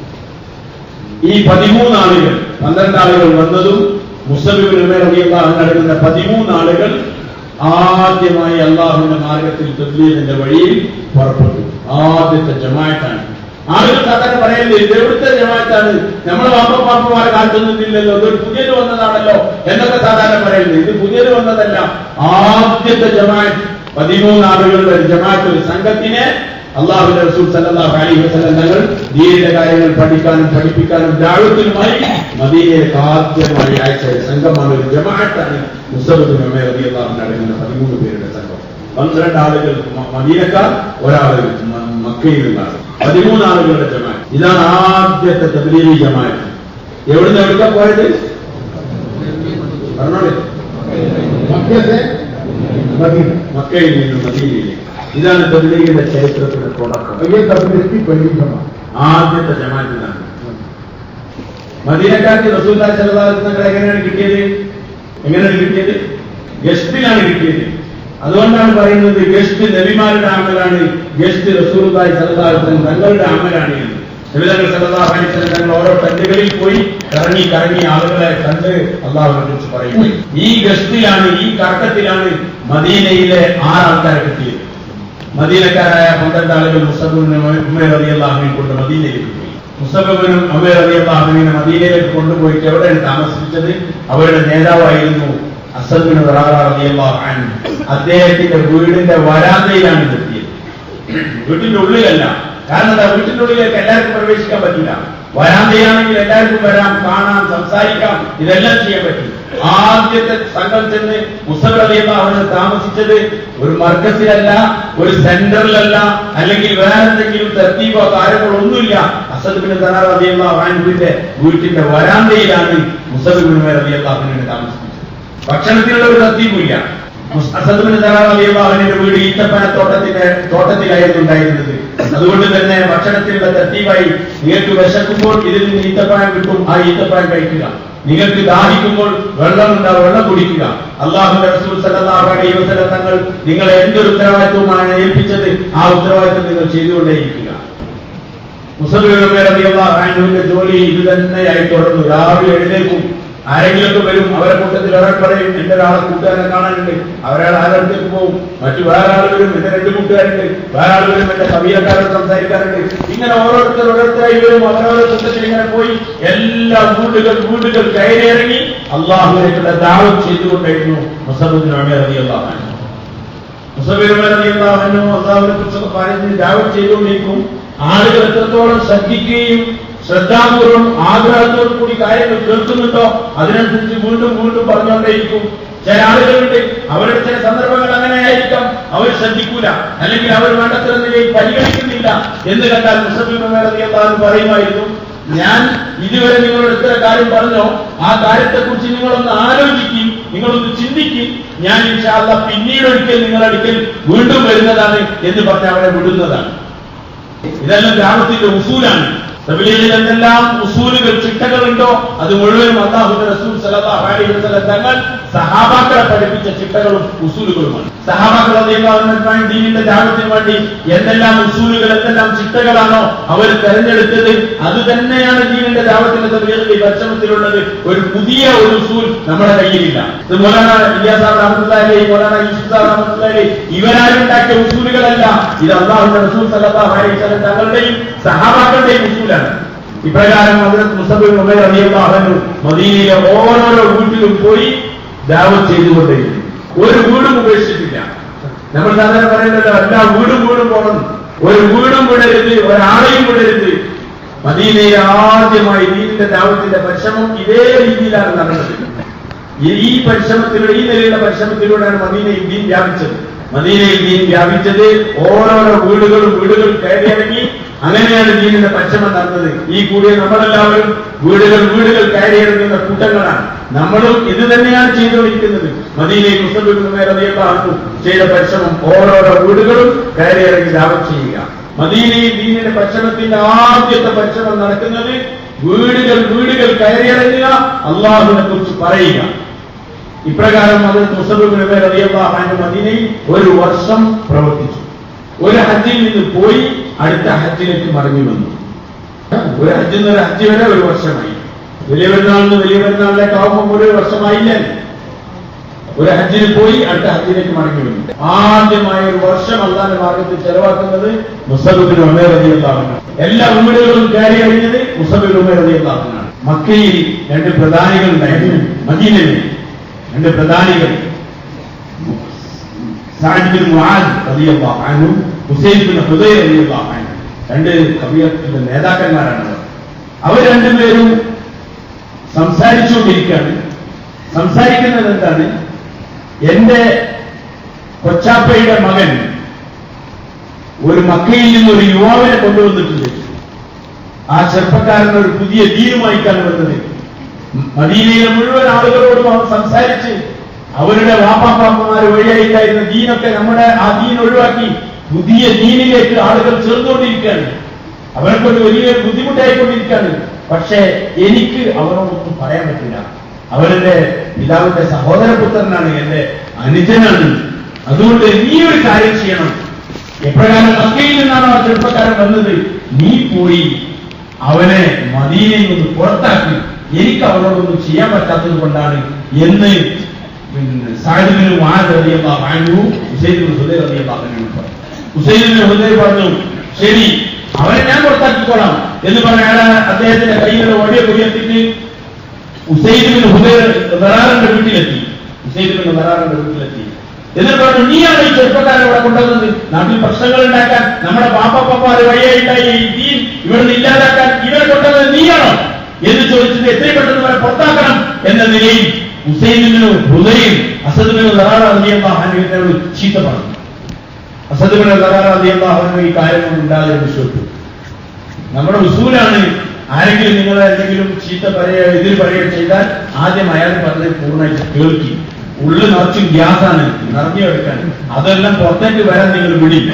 ഈ പതിമൂന്ന് ആളുകൾ പന്ത്രണ്ട് ആളുകൾ വന്നതും മുസബിബിനുമേറിയാഹു നടക്കുന്ന പതിമൂന്ന് ആളുകൾ ആദ്യമായി അള്ളാഹുവിന്റെ മാർഗത്തിൽ തദ്ലീലിന്റെ വഴിയിൽ പുറപ്പെട്ടു ആദ്യത്തെ ജമായത്താണ് ആളുകൾ സാധാരണ പറയുന്നത് ഇത് എവിടുത്തെ ജമാഅത്താണ് നമ്മളെ വാപ്പപ്പാപ്പമാരെ കാട്ടുന്നില്ലല്ലോ ഇതൊരു പുതിയത് വന്നതാണല്ലോ എന്നൊക്കെ സാധാരണ പറയുന്നത് ഇത് പുതിയത് വന്നതല്ല ആദ്യത്തെ ജമാഅത്ത് പതിമൂന്ന് ആളുകളുടെ ഒരു ജമാഅത്ത് ഒരു സംഘത്തിനെ അള്ളാഹുന്റെ റസൂൽ സല്ലല്ലാഹു അലൈഹി വസല്ലം തങ്ങൾ ദീനിന്റെ കാര്യങ്ങൾ പഠിക്കാനും പഠിപ്പിക്കാനും ദാവത്തിനുമായി മദീനയിലേക്ക് ആദ്യമായി അയച്ച ഒരു സംഘമാണ് ഒരു ജമാഅത്താണ് മുസബിൻ ഉമേർ റളിയല്ലാഹു അൻഹു അടങ്ങുന്ന പതിമൂന്ന് പേരുടെ സംഘം പന്ത്രണ്ട് ആളുകൾ മ- മദീനക്കാർ ഒരാൾ മ- മക്കയിൽ നിന്നാണ് പതിമൂന്ന് ആളുകളുടെ ജമാഅത്ത് ഇതാണ് ആദ്യത്തെ തബ്ലീഗി ജമാഅത്ത് എവിടുന്ന് എവിടുക്ക പോയത് പറഞ്ഞോളെ മക്കത്തെ മദീന മക്കയിൽ നിന്ന് മദീനയിലേക്ക് ഇതാണ് തബ്ലീഗിന്റെ ചരിത്രത്തിന്റെ തുടക്കം ये तबलीगी पहली जमा ആദ്യത്തെ ജമാഅത്തിനാണ് മദീനക്കാർക്ക് റസൂല്ലാ സല്ലല്ലാഹു തങ്ങൾ എങ്ങനെയാണ് കിട്ടിയത് എങ്ങനെയാണ് കിട്ടിയത് ഗസ്റ്റിലാണ് കിട്ടിയത് അതുകൊണ്ടാണ് പറയുന്നത് ഗസ്റ്റ് നബിമാരുടെ അമലാണ് ഗസ്റ്റ് റസൂലുള്ളാഹി സല്ലല്ലാഹു അലൈഹി വസല്ലം തങ്ങളുടെ അമലാണ് എന്ന് നബിതങ്ങൾ സല്ലല്ലാഹു അലൈഹി വസല്ലം തങ്ങൾ ഓരോ ടെന്റുകളിൽ പോയി കറങ്ങി കറങ്ങി ആളുകളെ കണ്ട് അള്ളാഹുവിനെ കുറിച്ച് പറയുന്നു ഈ ഗസ്റ്റിലാണ് ഈ കറക്കത്തിലാണ് മദീനയിലെ ആറ് ആൾക്കാരെ കിട്ടിയത് മദീനക്കാരായ പന്ത്രണ്ട് ആളുകൾ മുസബിനും ഉമേർ അലിയല്ലാഹിനെ കൊണ്ട് മദീനയിലേക്ക് പോയി മുസബിനും ഉമേർ അലിയല്ലാഹിനെ മദീനയിലേക്ക് കൊണ്ടുപോയിട്ട് എവിടെയാണ് താമസിപ്പിച്ചത് അവരുടെ നേതാവായിരുന്നു അസദിന് അലിയല്ലാഹാൻ അദ്ദേഹത്തിന്റെ വീടിന്റെ വരാന്തയിലാണ് നിർത്തിയത് വീട്ടിന്റെ ഉള്ളിലല്ല കാരണം എന്താ വീട്ടിന്റെ ഉള്ളിലേക്ക് എല്ലാവർക്കും പ്രവേശിക്കാൻ പറ്റില്ല വരാന്തയാണെങ്കിൽ എല്ലാവർക്കും വരാം കാണാം സംസാരിക്കാം ഇതെല്ലാം ചെയ്യാൻ പറ്റും ആദ്യത്തെ സംഘം ചെന്ന് മുസബിയല്ല അവന് താമസിച്ചത് ഒരു മർക്കസിലല്ല ഒരു സെന്ററിലല്ല അല്ലെങ്കിൽ വേറെ എന്തെങ്കിലും തർത്തീവോ കാര്യങ്ങളോ ഒന്നുമില്ല അസദ്ബിന് തനാറിയുള്ള വാൻവിന്റെ വീട്ടിന്റെ വരാന്തയിലാണ് മുസബിബിന് റബിയുള്ള അവനെ താമസിപ്പിച്ചത് ഭക്ഷണത്തിനുള്ള ഒരു തർത്തീവില്ല അസദ്ബിന് തനാറിയുള്ള അവന്റെ വീട് ഈത്തപ്പന തോട്ടത്തിന്റെ തോട്ടത്തിലായിരുന്നു ഉണ്ടായിരുന്നത് അതുകൊണ്ട് തന്നെ ഭക്ഷണത്തിലുള്ള തർത്തീവായി നിങ്ങൾക്ക് വിശക്കുമ്പോൾ ഇതിൽ നിന്ന് ഈത്തപ്പഴം കിട്ടും ആ ഈത്തപ്പഴം കഴിക്കുക നിങ്ങൾക്ക് ദാഹിക്കുമ്പോൾ വെള്ളം ഉണ്ടാവും വെള്ളം കുടിക്കുക അള്ളാഹുന്റെ റസൂൽ സല്ലല്ലാഹു അലൈഹി വസല്ലം തങ്ങൾ നിങ്ങളെ എന്തൊരു ഉത്തരവാദിത്വമാണ് ഏൽപ്പിച്ചത് ആ ഉത്തരവാദിത്വം നിങ്ങൾ ചെയ്തുകൊണ്ടേയിരിക്കുക മുസലിന്റെ ജോലി ഇത് തന്നെയായി തുടർന്നു രാവിലെ എഴുന്നേൽക്കും ആരെങ്കിലുമൊക്കെ വരും അവരെ കൂട്ടത്തിൽ ഒരാൾ പറയും എന്റെ ഒരാളെ കൂട്ടുകാരനെ കാണാനുണ്ട് അവരാൾ ആരടുത്തേക്ക് പോകും മറ്റു വേറെ ആൾ വരും എന്റെ രണ്ട് കൂട്ടുകാരുണ്ട് വേറെ ആൾ വരും എന്റെ കവിയക്കാരോട് സംസാരിക്കാറുണ്ട് ഇങ്ങനെ ഓരോരുത്തർ ഓരോരുത്തരായി വരും അവരവരുടെ കൂട്ടത്തിൽ ഇങ്ങനെ പോയി എല്ലാ വീടുകൾ വീടുകൾ കയറിയിറങ്ങി അള്ളാഹുലേക്കുള്ള ദാവം ചെയ്തുകൊണ്ടായിരുന്നു മുസബിൻ അള്ളാഹാൻ മുസബിറിയാഹനോ അള്ളാഹുവിനെ കുറിച്ചൊക്കെ പറഞ്ഞ് ദാവം ചെയ്തുകൊണ്ടിരിക്കും ആളുകൾ എത്രത്തോളം ശ്രദ്ധിക്കുകയും ശ്രദ്ധാപൂർവം ആഗ്രഹത്തോടു കൂടി കാര്യങ്ങൾ കേൾക്കുന്നുണ്ടോ അതിനനുസരിച്ച് വീണ്ടും വീണ്ടും പറഞ്ഞുകൊണ്ടേയിരിക്കും ചില ആളുകളുണ്ട് അവരുടെ ചില സന്ദർഭങ്ങൾ അങ്ങനെ ആയിരിക്കാം അവർ ശ്രദ്ധിക്കൂല അല്ലെങ്കിൽ അവർ വേണ്ടത്ര നിലയിൽ പരിഗണിക്കുന്നില്ല എന്ന് കണ്ടാൽ മുസബിറിയാഹു പറയുമായിരുന്നു ഞാൻ ഇതുവരെ നിങ്ങളോട് എത്ര കാര്യം പറഞ്ഞോ ആ കാര്യത്തെ കുറിച്ച് നിങ്ങളൊന്ന് ആലോചിക്കും നിങ്ങളൊന്ന് ചിന്തിക്കും ഞാൻ ഇൻഷാല്ല പിന്നീട് ഒരിക്കൽ നിങ്ങളടുക്കൽ വീണ്ടും വരുന്നതാണ് എന്ന് പറഞ്ഞ് അവരെ വിടുന്നതാണ് ഇതെല്ലാം ഗ്രാമത്തിന്റെ ഉസൂലാണ് തബിലയിൽ എന്തെല്ലാം ഉസൂലുകൾ ചിട്ടകളുണ്ടോ അത് മുഴുവനും അള്ളാഹുന്റെ റസൂൽ സലാ സല്ലല്ലാഹു അലൈഹി വസല്ലം തങ്ങൾ സഹാബാക്കളെ പഠിപ്പിച്ച ചിട്ടകളും ഉസൂലുകളുമാണ് സഹാബാക്കൾ അദ്ദേഹം ദീനിന്റെ ത്യാഗത്തിന് വേണ്ടി എന്തെല്ലാം ഉസൂലുകൾ എന്തെല്ലാം ചിട്ടകളാണോ അവർ തെരഞ്ഞെടുത്തത് അത് തന്നെയാണ് ദീനിന്റെ ത്യാഗത്തിന്റെ തബീറിന്റെ പരിശ്രമത്തിലുള്ളത് ഒരു പുതിയ ഒരു ഉസൂൽ നമ്മുടെ കയ്യിലില്ല ഇത് മൗലാന ഇലിയാസ് സാബ് റഹ്മത്തുള്ളാഹി മൗലാന യൂസുഫ് സാബ് റഹ്മത്തുള്ളാഹി ഇവരാരുണ്ടാക്കിയ ഉസൂലുകളല്ല ഇത് അള്ളാഹുന്റെ റസൂൽ സല്ലല്ലാഹു അലൈഹി വസല്ലം തങ്ങളുടെയും സഹാബാക്കളുടെയും ഉസൂലാണ് ഇപ്രകാരം ഹദ്റത്ത് മുസബിൻ ഉമൈർ റളിയല്ലാഹു അൻഹു മദീനയിലെ ഓരോരോ വീട്ടിലും പോയി ദാവത്ത് ചെയ്തുകൊണ്ടേയിരുന്നു ഒരു വീടും ഉപേക്ഷിച്ചിട്ടില്ല നമ്മൾ സാധാരണ പറയുന്നല്ലോ എല്ലാ വീടും വീടും പോകണം ഒരു വീടും വിടരുത് ഒരാളെയും വിടരുത് മദീനയിൽ ആദ്യമായി ദീനിന്റെ ദാവത്തിന്റെ പരിശ്രമം ഇതേ രീതിയിലാണ് നടന്നത് ഈ- ഈ പരിശ്രമത്തിലൂടെ ഈ നിലയിലുള്ള പരിശ്രമത്തിലൂടെയാണ് മദീനയിൽ ദീൻ വ്യാപിച്ചത് മദീനയിൽ ദീൻ വ്യാപിച്ചത് ഓരോരോ വീടുകളും വീടുകൾ കയറിയിറങ്ങി അങ്ങനെയാണ് ദീനിന്റെ പരിശ്രമം നടന്നത് ഈ കൂടിയ നമ്മളെല്ലാവരും വീടുകൾ വീടുകൾ കയറിയിറങ്ങുന്ന കൂട്ടങ്ങളാണ് നമ്മളും ഇത് തന്നെയാണ് ചെയ്തുകൊണ്ടിരിക്കുന്നത് മദീനയിൽ മുസ്ലിം ചെയ്ത പരിശ്രമം ഓരോരോ വീടുകളും കയറിയിറങ്ങി ദാവം ചെയ്യുക മദീനയിൽ ദീനിന്റെ പരിശ്രമത്തിന്റെ ആദ്യത്തെ പരിശ്രമം നടക്കുന്നത് വീടുകൾ വീടുകൾ കയറിയിറങ്ങുക അള്ളാഹുവിനെ കുറിച്ച് പറയുക ഇപ്രകാരം അത് മുസബിബിന് പേർ അറിയാൻ മദീനയിൽ ഒരു വർഷം പ്രവർത്തിച്ചു ഒരു ഹജ്ജിൽ നിന്ന് പോയി അടുത്ത ഹജ്ജിലേക്ക് മടങ്ങി വന്നു ഒരു ഹജ്ജിൽ നിന്ന് ഒരു ഹജ്ജ് വരെ ഒരു വർഷമായി വലിയ പെരുന്നാളിന് വലിയ പെരുന്നാളിലേക്ക് ആവുമ്പോൾ ഒരു വർഷമായില്ലേ ഒരു ഹജ്ജിന് പോയി അടുത്ത ഹജ്ജിലേക്ക് മടങ്ങി വന്നു ആദ്യമായ ഒരു വർഷം അള്ളാന്റെ മാർഗത്തിൽ ചെലവാക്കുന്നത് മുസബിബിന് ഉമേർ റളിയല്ലാഹുവിനാണ് എല്ലാ വീടുകളും കയറി അറിഞ്ഞത് മുസബിബിൻ ഉമേർ റളിയല്ലാഹുവിനാണ് മക്കയിൽ രണ്ട് പ്രധാനികൾ ഉണ്ടായിരുന്നു മദീനയിൽ രണ്ട് പ്രധാനികൾ സഅദ് ബിൻ മുആദ് റളിയല്ലാഹു അൻഹു ഹുസൈൻ ബിൻ ഹുദൈർ റളിയല്ലാഹു അൻഹു രണ്ട് കബീറത്തിന്റെ നേതാക്കന്മാരാണ് അവർ അവർ രണ്ടുപേരും സംസാരിച്ചുകൊണ്ടിരിക്കുകയാണ് സംസാരിക്കുന്നത് എന്താണ് എന്റെ കൊച്ചാപ്പയുടെ മകൻ ഒരു മക്കയിൽ നിന്ന് ഒരു യുവാവിനെ കൊണ്ടുവന്നിട്ടുണ്ട് ആ ചെറുപ്പക്കാരൻ ഒരു പുതിയ ദീനുമായിട്ടാണ് വന്നത് മദീനയിലെ മുഴുവൻ ആളുകളോടും അവർ സംസാരിച്ച് അവരുടെ വാപ്പാപ്പാപ്പമാർ വഴിയായിട്ടായിരുന്ന ദീനൊക്കെ നമ്മുടെ ആ ദീൻ ഒഴിവാക്കി പുതിയ ദീനിലേക്ക് ആളുകൾ ചേർന്നുകൊണ്ടിരിക്കുകയാണ് അവർക്കൊരു വലിയ ബുദ്ധിമുട്ടായിക്കൊണ്ടിരിക്കുകയാണ് പക്ഷേ എനിക്ക് അവരോടൊന്നും പറയാൻ പറ്റില്ല അവരുടെ പിതാവിന്റെ സഹോദരപുത്രനാണ് എന്റെ അനുജനാണ് അതുകൊണ്ട് നീ ഒരു കാര്യം ചെയ്യണം എപ്രകാരം മക്കയിൽ നിന്നാണ് ആ ചെറുപ്പക്കാരൻ വന്നത് നീ പോയി അവനെ മദീനയിൽ നിന്ന് പുറത്താക്കി എനിക്ക് അവരോടൊന്നും ചെയ്യാൻ പറ്റാത്തത് കൊണ്ടാണ് എന്ന് പിന്നെ സാഹിബിന് വാഴറിയല്ല വാങ്ങു ഹുസൈബിന് ഹുദൈർ അറിയല്ല പറഞ്ഞു ഹുസൈബിന് ഹുദൈർ പറഞ്ഞു ശരി അവനെ ഞാൻ പുറത്താക്കിക്കോളാം എന്ന് പറഞ്ഞ അയാൾ അദ്ദേഹത്തിന്റെ കയ്യിലുള്ള ഒടിയ കുടിയെത്തിട്ട് ഹുസൈബിന് ഹുദൈർ ദറാറിന്റെ വീട്ടിലെത്തി ഹുസൈബിന് ദറാറിന്റെ വീട്ടിലെത്തി എന്നിട്ട് പറഞ്ഞു നീയാണ് ഈ ചെറുപ്പക്കാരൻ ഇവിടെ കൊണ്ടുവന്നത് നാട്ടിൽ പ്രശ്നങ്ങൾ ഉണ്ടാക്കാൻ നമ്മുടെ പാപ്പപ്പാര് വഴിയായിട്ടായി ഈ ദീൻ ഇവിടുന്ന് ഇല്ലാതാക്കാൻ ഇവരെ കൊണ്ടുവന്നത് നീയാണോ എന്ന് ചോദിച്ചിട്ട് എത്രയും പെട്ടെന്ന് വരെ പുറത്താക്കണം എന്ന നിലയിൽ ഹുസൈനിനും ഹുദയും അസദിനും ധാരാളിയോട് ചീത്ത പറഞ്ഞു അസദിന് ധാരാളിയോ ഈ കാര്യമൊന്നും ഉണ്ടാതെ വിശ്വസിച്ചു നമ്മുടെ ഉസൂലാണ് ആരെങ്കിലും നിങ്ങളെ എന്തെങ്കിലും ചീത്ത പറയുക എതിർ പറയുക ചെയ്താൽ ആദ്യം അയാൾ പറഞ്ഞത് പൂർണ്ണമായിട്ട് കേൾക്കി ഉള്ളു നിറച്ചും ഗ്യാസാണ് നിറഞ്ഞു എടുക്കാൻ അതെല്ലാം പുറത്തേക്ക് വരാൻ നിങ്ങൾ വിടില്ല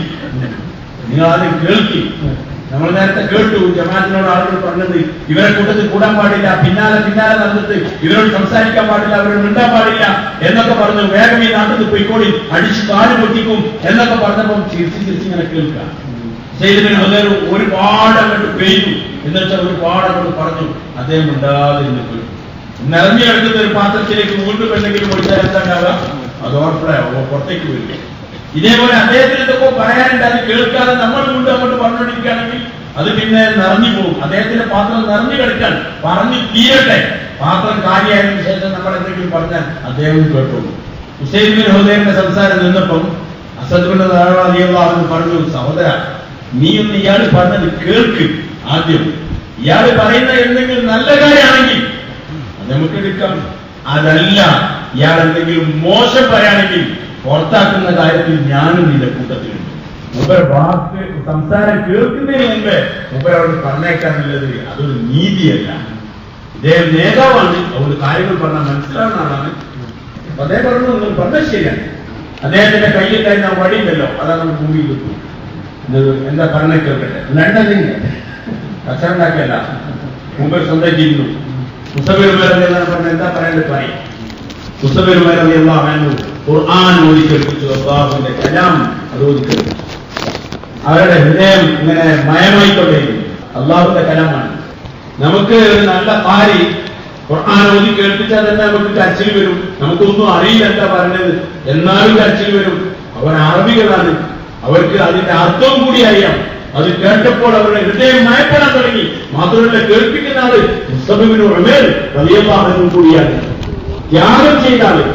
നിങ്ങൾ ആദ്യം കേൾക്കി നമ്മൾ നേരത്തെ കേട്ടു ജമാഅത്തിനോട് ആളുകൾ പറഞ്ഞത് ഇവരെ കൂട്ടത്തിൽ കൂടാൻ പാടില്ല പിന്നാലെ പിന്നാലെ നടന്നിട്ട് ഇവരോട് സംസാരിക്കാൻ പാടില്ല അവരോട് മിണ്ടാൻ പാടില്ല എന്നൊക്കെ പറഞ്ഞു വേഗം ഈ നാട്ടിൽ നിന്ന് പോയിക്കോടി അടിച്ച് കാല് പൊട്ടിക്കും എന്നൊക്കെ പറഞ്ഞപ്പോൾ ചിരിച്ച് ചിരിച്ച് ഇങ്ങനെ കേൾക്കാം ചെയ്തതിന് ഹുദൈർ ഒരുപാട് അങ്ങോട്ട് പെയ്തു എന്ന് വെച്ചാൽ ഒരുപാട് അങ്ങോട്ട് പറഞ്ഞു അദ്ദേഹം ഉണ്ടാതെ ഇരുന്ന് കേട്ടു നിറഞ്ഞു കിടക്കുന്ന ഒരു പാത്രത്തിലേക്ക് വീണ്ടും എന്തെങ്കിലും ഒഴിച്ചാൽ എന്താ ഉണ്ടാവുക അത് ഓർപ്പറ പുറത്തേക്ക് വരിക ഇതേപോലെ അദ്ദേഹത്തിന് എന്തൊക്കെ പറയാനുണ്ട് അത് കേൾക്കാതെ നമ്മൾ വീണ്ടും അങ്ങോട്ട് പറഞ്ഞുകൊണ്ടിരിക്കുകയാണെങ്കിൽ അത് പിന്നെ നിറഞ്ഞു പോകും അദ്ദേഹത്തിന്റെ പാത്രം നിറഞ്ഞു കിടക്കാൻ പറഞ്ഞു തീരട്ടെ പാത്രം കാര്യമായതിനു ശേഷം നമ്മൾ എന്തെങ്കിലും പറഞ്ഞാൽ അദ്ദേഹം കേട്ടോളൂ ഹുസൈൻ ബിൻ ഹുദൈറിന്റെ സംസാരം നിന്നപ്പം അസദുബിന്റെ ധാരാളം പറഞ്ഞു സഹോദര നീ ഒന്ന് ഇയാൾ പറഞ്ഞത് കേൾക്ക് ആദ്യം ഇയാൾ പറയുന്ന എന്തെങ്കിലും നല്ല കാര്യമാണെങ്കിൽ അത് നമുക്ക് എടുക്കാം അതല്ല ഇയാൾ എന്തെങ്കിലും മോശം പറയുകയാണെങ്കിൽ പുറത്താക്കുന്ന കാര്യത്തിൽ ഞാനും നിന്റെ കൂട്ടത്തിലുണ്ട് മൂപ്പർ വാക്ക് സംസാരം കേൾക്കുന്നതിന് മുമ്പേ മൂപ്പർ അവിടെ പറഞ്ഞേക്കാനുള്ളത് അതൊരു നീതിയല്ല ഇദ്ദേഹം നേതാവാണ് അതുകൊണ്ട് കാര്യങ്ങൾ പറഞ്ഞാൽ മനസ്സിലാവുന്ന ആളാണ് അപ്പൊ അദ്ദേഹം പറഞ്ഞു നിങ്ങൾ പറഞ്ഞത് ശരിയാണ് അദ്ദേഹത്തിന്റെ കയ്യിൽ തന്നെ വടിയുണ്ടല്ലോ അതാണ് നമ്മൾ ഭൂമിയിൽ കിട്ടും ഇത് എന്താ പറഞ്ഞ കേൾക്കട്ടെ ലണ്ടനിൽ കച്ചവടം ഉണ്ടാക്കിയല്ല മുമ്പ് സ്വന്തം ചെയ്യുന്നു മുസബിറുമാരെല്ലാം പറഞ്ഞ എന്താ പറയേണ്ടത് പറയും മുസബിറുമാരെല്ലാം ഖുർആൻ ഓതി കേൾപ്പിച്ചു അള്ളാഹുവിന്റെ കലാം അത് ഓതി കേൾപ്പിച്ചു അവരുടെ ഹൃദയം ഇങ്ങനെ മയമായിക്കൊണ്ടേയിരുന്നു അള്ളാഹുവിന്റെ കലമാണ് നമുക്ക് ഒരു നല്ല കാരി ഖുർആൻ ഓതി കേൾപ്പിച്ചാൽ തന്നെ നമുക്ക് കരച്ചിൽ വരും നമുക്കൊന്നും അറിയില്ല എന്താ പറഞ്ഞത് എന്നാലും കരച്ചിൽ വരും അവർ അറബികളാണ് അവർക്ക് അതിന്റെ അർത്ഥവും കൂടി അറിയാം അത് കേട്ടപ്പോൾ അവരുടെ ഹൃദയം മയപ്പെടാൻ തുടങ്ങി മാത്രമല്ല കേൾപ്പിക്കുന്ന ആള് മുസ്തഫിബിന് ഉമേർ വലിയ വാഹനം കൂടിയാണ് ത്യാഗം ചെയ്ത ആള്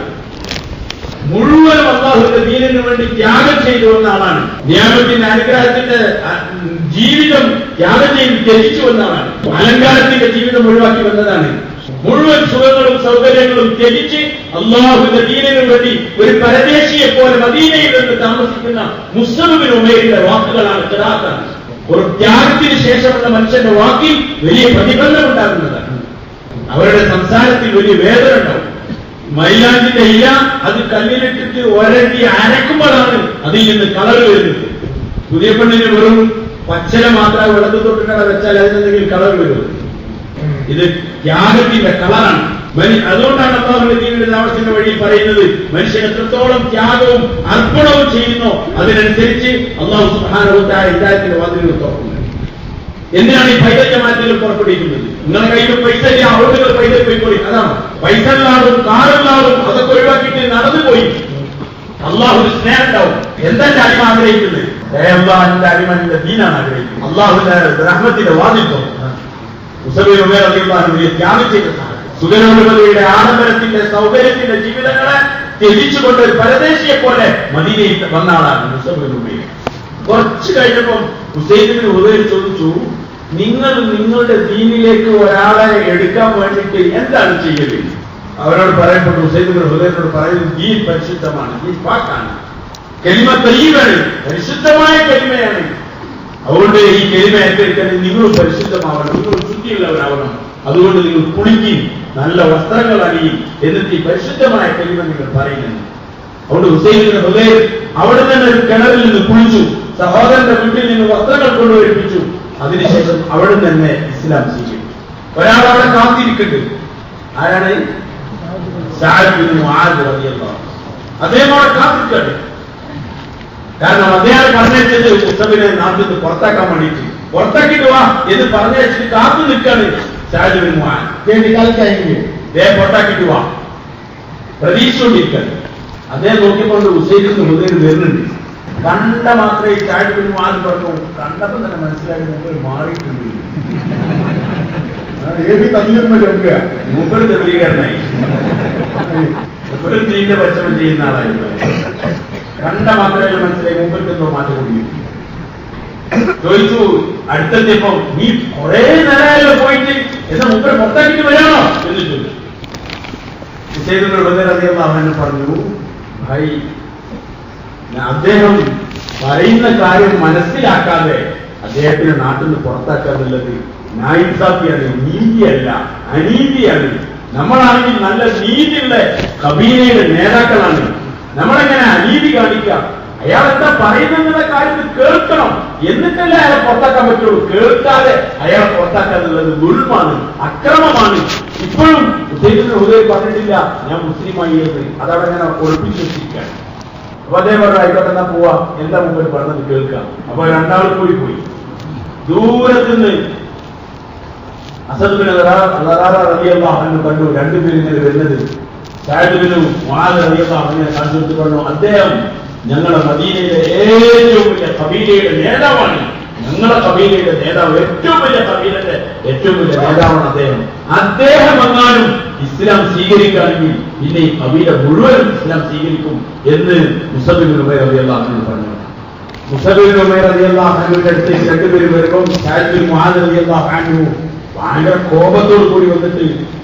മുഴുവനും അള്ളാഹുവിന്റെ ദീനിന് വേണ്ടി ത്യാഗം ചെയ്തു വന്ന ആളാണ് നിയമത്തിന്റെ അനുഗ്രഹത്തിന്റെ ആ, ഉം, ജീവിതം ത്യാഗം ചെയ്ത് ത്യജിച്ചു വന്ന ആളാണ് അലങ്കാരത്തിന്റെ ജീവിതം ഒഴിവാക്കി വന്നതാണ് മുഴുവൻ സുഖങ്ങളും സൗകര്യങ്ങളും ത്യജിച്ച് അള്ളാഹുവിന്റെ ദീനിന് വേണ്ടി ഒരു പരദേശിയെ പോലെ മദീനയിൽ നിന്ന് താമസിക്കുന്ന മുസ്ലിമിന് ഉമേരിയുടെ വാക്കുകളാണ് കിടാത്താണ് ഒരു ത്യാഗത്തിന് ശേഷമുള്ള മനുഷ്യന്റെ വാക്കിൽ വലിയ പ്രതിഫലം ഉണ്ടാകുന്നതാണ് അവരുടെ സംസാരത്തിൽ വലിയ വേദന ഉണ്ടാവും മൈലാഞ്ചിന്റെ ഇല അത് കല്ലിലിട്ടിട്ട് ഒരട്ടി അരക്കുമ്പോഴാണ് അതിൽ നിന്ന് കളർ വരുന്നത് പുതിയ പെണ്ണിന് വെറും പച്ചല മാത്രം വെള്ളത്തിൽ തൊട്ടിട്ട് വെച്ചാൽ അതിനെന്തെങ്കിലും കളർ വരും ഇത് ത്യാഗത്തിന്റെ കളറാണ് മനി- അതുകൊണ്ടാണ് അള്ളാഹുവിന്റെ ദീനിന്റെ താമസത്തിന്റെ വഴി പറയുന്നത് മനുഷ്യൻ എത്രത്തോളം ത്യാഗവും അർപ്പണവും ചെയ്യുന്നോ അതിനനുസരിച്ച് അള്ളാഹു സുഹാനുഭവത്തായ ഹിതായത്തിന്റെ വാതിലുകൾ തുറക്കുന്നത് എന്തിനാണ് ഈ പൈതൃക മാറ്റങ്ങൾ പുറപ്പെടുവിക്കുന്നത് നിങ്ങളുടെ കയ്യിൽ പൈസ ഇല്ല അവിടെ നിങ്ങൾ പൈസ പോയിക്കോളി അതാണ് പൈസ ഉള്ളാളും കാറുള്ളാളും അതൊക്കെ ഒഴിവാക്കിയിട്ട് നടന്നുപോയി അള്ളാഹുവിന് സ്നേഹം ഉണ്ടാവും എന്താ എന്റെ അടിമ ആഗ്രഹിക്കുന്നത് ഏ അള്ളാഹിന്റെ അടിമ എന്റെ ദീനാണ് ആഗ്രഹിക്കുന്നത് അള്ളാഹുവിന്റെ റഹ്മത്തിന്റെ വാതിൽ തുറന്നു മുസബിൻ ഉമേർ അലിള്ളാഹുവിനെ ത്യാഗം ചെയ്ത സുഖനോടുമതിയുടെ ആഡംബരത്തിന്റെ സൗകര്യത്തിന്റെ ജീവിതങ്ങളെ ത്യജിച്ചുകൊണ്ട് ഒരു പരദേശിയെ പോലെ മദീനയിൽ വന്ന ആളാണ് മുസബിൻ ഉമേർ കുറച്ച് കഴിഞ്ഞപ്പം ഹുസൈദിന് ഉദയം ചോദിച്ചു നിങ്ങൾ നിങ്ങളുടെ ദീനിലേക്ക് ഒരാളെ എടുക്കാൻ വേണ്ടിയിട്ട് എന്താണ് ചെയ്യല് അവരോട് പറയപ്പെട്ടു ഹുസൈദിന് ഹൃദയത്തോട് പറയുന്നത് ദീൻ പരിശുദ്ധമാണ് ദീൻ പാക്കാണ് കലിമ തയ്യവാണ് പരിശുദ്ധമായ കലിമയാണ് അതുകൊണ്ട് ഈ കലിമ ഏറ്റെടുക്കാൻ നിങ്ങൾ പരിശുദ്ധമാവണം നിങ്ങൾ ശുദ്ധിയുള്ളവരാവണം അതുകൊണ്ട് നിങ്ങൾ കുളിക്കും നല്ല വസ്ത്രങ്ങൾ അണിയും എന്നിട്ട് ഈ പരിശുദ്ധമായ കലിമ നിങ്ങൾ പറയുന്നു അതുകൊണ്ട് ഹുസൈനിന്റെ ഹൃദയം അവിടെ തന്നെ ഒരു കിണറിൽ നിന്ന് കുളിച്ചു സഹോദരന്റെ വീട്ടിൽ നിന്ന് വസ്ത്രങ്ങൾ കൊണ്ടുവരിപ്പിച്ചു അതിനുശേഷം അവിടെ തന്നെ ഇസ്ലാം സ്വീകരിച്ചു ഒരാൾ അവിടെ കാത്തിരിക്കട്ടെ ആരാണ് സഅദ് ബിൻ മുആദ് റളിയല്ലാഹു അൻഹു. അദ്ദേഹം അവിടെ കാത്തിരിക്കട്ടെ കാരണം അദ്ദേഹം പറഞ്ഞത് മുസ്തഫിനെ നാട്ടിൽ നിന്ന് പുറത്താക്കാൻ വേണ്ടിയിട്ട് പുറത്താക്കിട്ട് വാ എന്ന് പറഞ്ഞിട്ട് കാത്തു നിൽക്കാണ് സഅദ് ബിൻ മുആദ് കേട്ടി കാലത്തായെങ്കിൽ അദ്ദേഹം പുറത്താക്കിട്ട് വാ പ്രതീക്ഷിച്ചുകൊണ്ടിരിക്കുകയാണ് അദ്ദേഹം നോക്കിക്കൊണ്ട് ഹുസൈനിന്റെ ഹൃദയം വരുന്നുണ്ട് കണ്ട മാത്രമേ ഈ ചാടി പിന്നെ മാറി പറഞ്ഞു കണ്ടപ്പോൾ തന്നെ മനസ്സിലായി മുമ്പിൽ മാറിയിട്ടുണ്ട് ആ, ഏത് തല്ലും വെക്കുക മുമ്പിൽ തെളിവുകാരനായി മുമ്പിൽ നീണ്ട പച്ചമം ചെയ്യുന്ന ആളായിരുന്നു കണ്ട മാത്രമേ മനസ്സിലായി മുമ്പിൽ എന്തോ മാറ്റം കൊണ്ടിരിക്കും ചോദിച്ചു അടുത്തെത്തിയപ്പോ നീ കുറെ നേരമല്ലോ പോയിട്ട് എന്നാ മുമ്പിൽ പുറത്താക്കിട്ട് വരാണോ എന്ന് ചോദിച്ചു ഹുസൈദിന്റെ ഹൃദയം അറിയാൻ അവൻ പറഞ്ഞു ഭായി അദ്ദേഹം പറയുന്ന കാര്യം മനസ്സിലാക്കാതെ അദ്ദേഹത്തിന് നാട്ടിൽ നിന്ന് പുറത്താക്കാന്നുള്ളത് നായിസാഫിയാണ് നീതിയല്ല അനീതിയാണ് നമ്മളാണെങ്കിൽ നല്ല നീതിയുള്ള കബീലയുടെ നേതാക്കളാണ് നമ്മളെങ്ങനെ അനീതി കാണിക്കാം അയാൾ എന്താ പറയുന്നുള്ള കാര്യത്തിൽ കേൾക്കണം എന്നിട്ടല്ലേ അയാളെ പുറത്താക്കാൻ പറ്റുള്ളൂ കേൾക്കാതെ അയാളെ പുറത്താക്കാന്നുള്ളത് ദുൽമാണ് അക്രമമാണ് ഇപ്പോഴും ഉദ്ദേശിക്കുന്ന ഹൃദയം പറഞ്ഞിട്ടില്ല ഞാൻ മുസ്ലിമായി എന്ന് അതവിടെ ഞാൻ ഒളിപ്പിച്ചു വെച്ചിരിക്കുകയാണ് അപ്പൊ അദ്ദേഹം പറഞ്ഞു ആയിക്കോട്ടെ എന്നാ പോവാ എന്താ മുമ്പിൽ പറഞ്ഞത് കേൾക്കാം അപ്പൊ രണ്ടാളും കൂടി പോയി ദൂരത്തുനിന്ന് അസദുബിന് റളിയല്ലാഹു കണ്ടു രണ്ടുപേരും ഇങ്ങനെ വരുന്നത് സാഹിബിനും മാല റളിയല്ലാഹു അൻഹു കാണിച്ചു പറഞ്ഞു അദ്ദേഹം ഞങ്ങളുടെ മദീനയിലെ ഏറ്റവും വലിയ കബീലയുടെ നേതാവാണ് ഞങ്ങളുടെ കബീലയുടെ നേതാവ് ഏറ്റവും വലിയ കബീലന്റെ ഏറ്റവും വലിയ നേതാവാണ് അദ്ദേഹം അദ്ദേഹം എങ്ങാനും ഇസ്ലാം സ്വീകരിക്കുകയാണെങ്കിൽ പിന്നെ ഈ കബീല മുഴുവൻ ഇസ്ലാം സ്വീകരിക്കും എന്ന് മുസബിൻ ഉമേർ റളിയല്ലാഹു അൻഹു പറഞ്ഞു മുസബിൻ ഉമേർ റളിയല്ലാഹു അൻഹുവിന്റെ അടുത്തേക്ക് രണ്ടുപേരും വരുമ്പോൾ സാഹിബിൻ മുആദ് റളിയല്ലാഹു അൻഹു ഭയങ്കര കോപത്തോട് കൂടി വന്നിട്ട്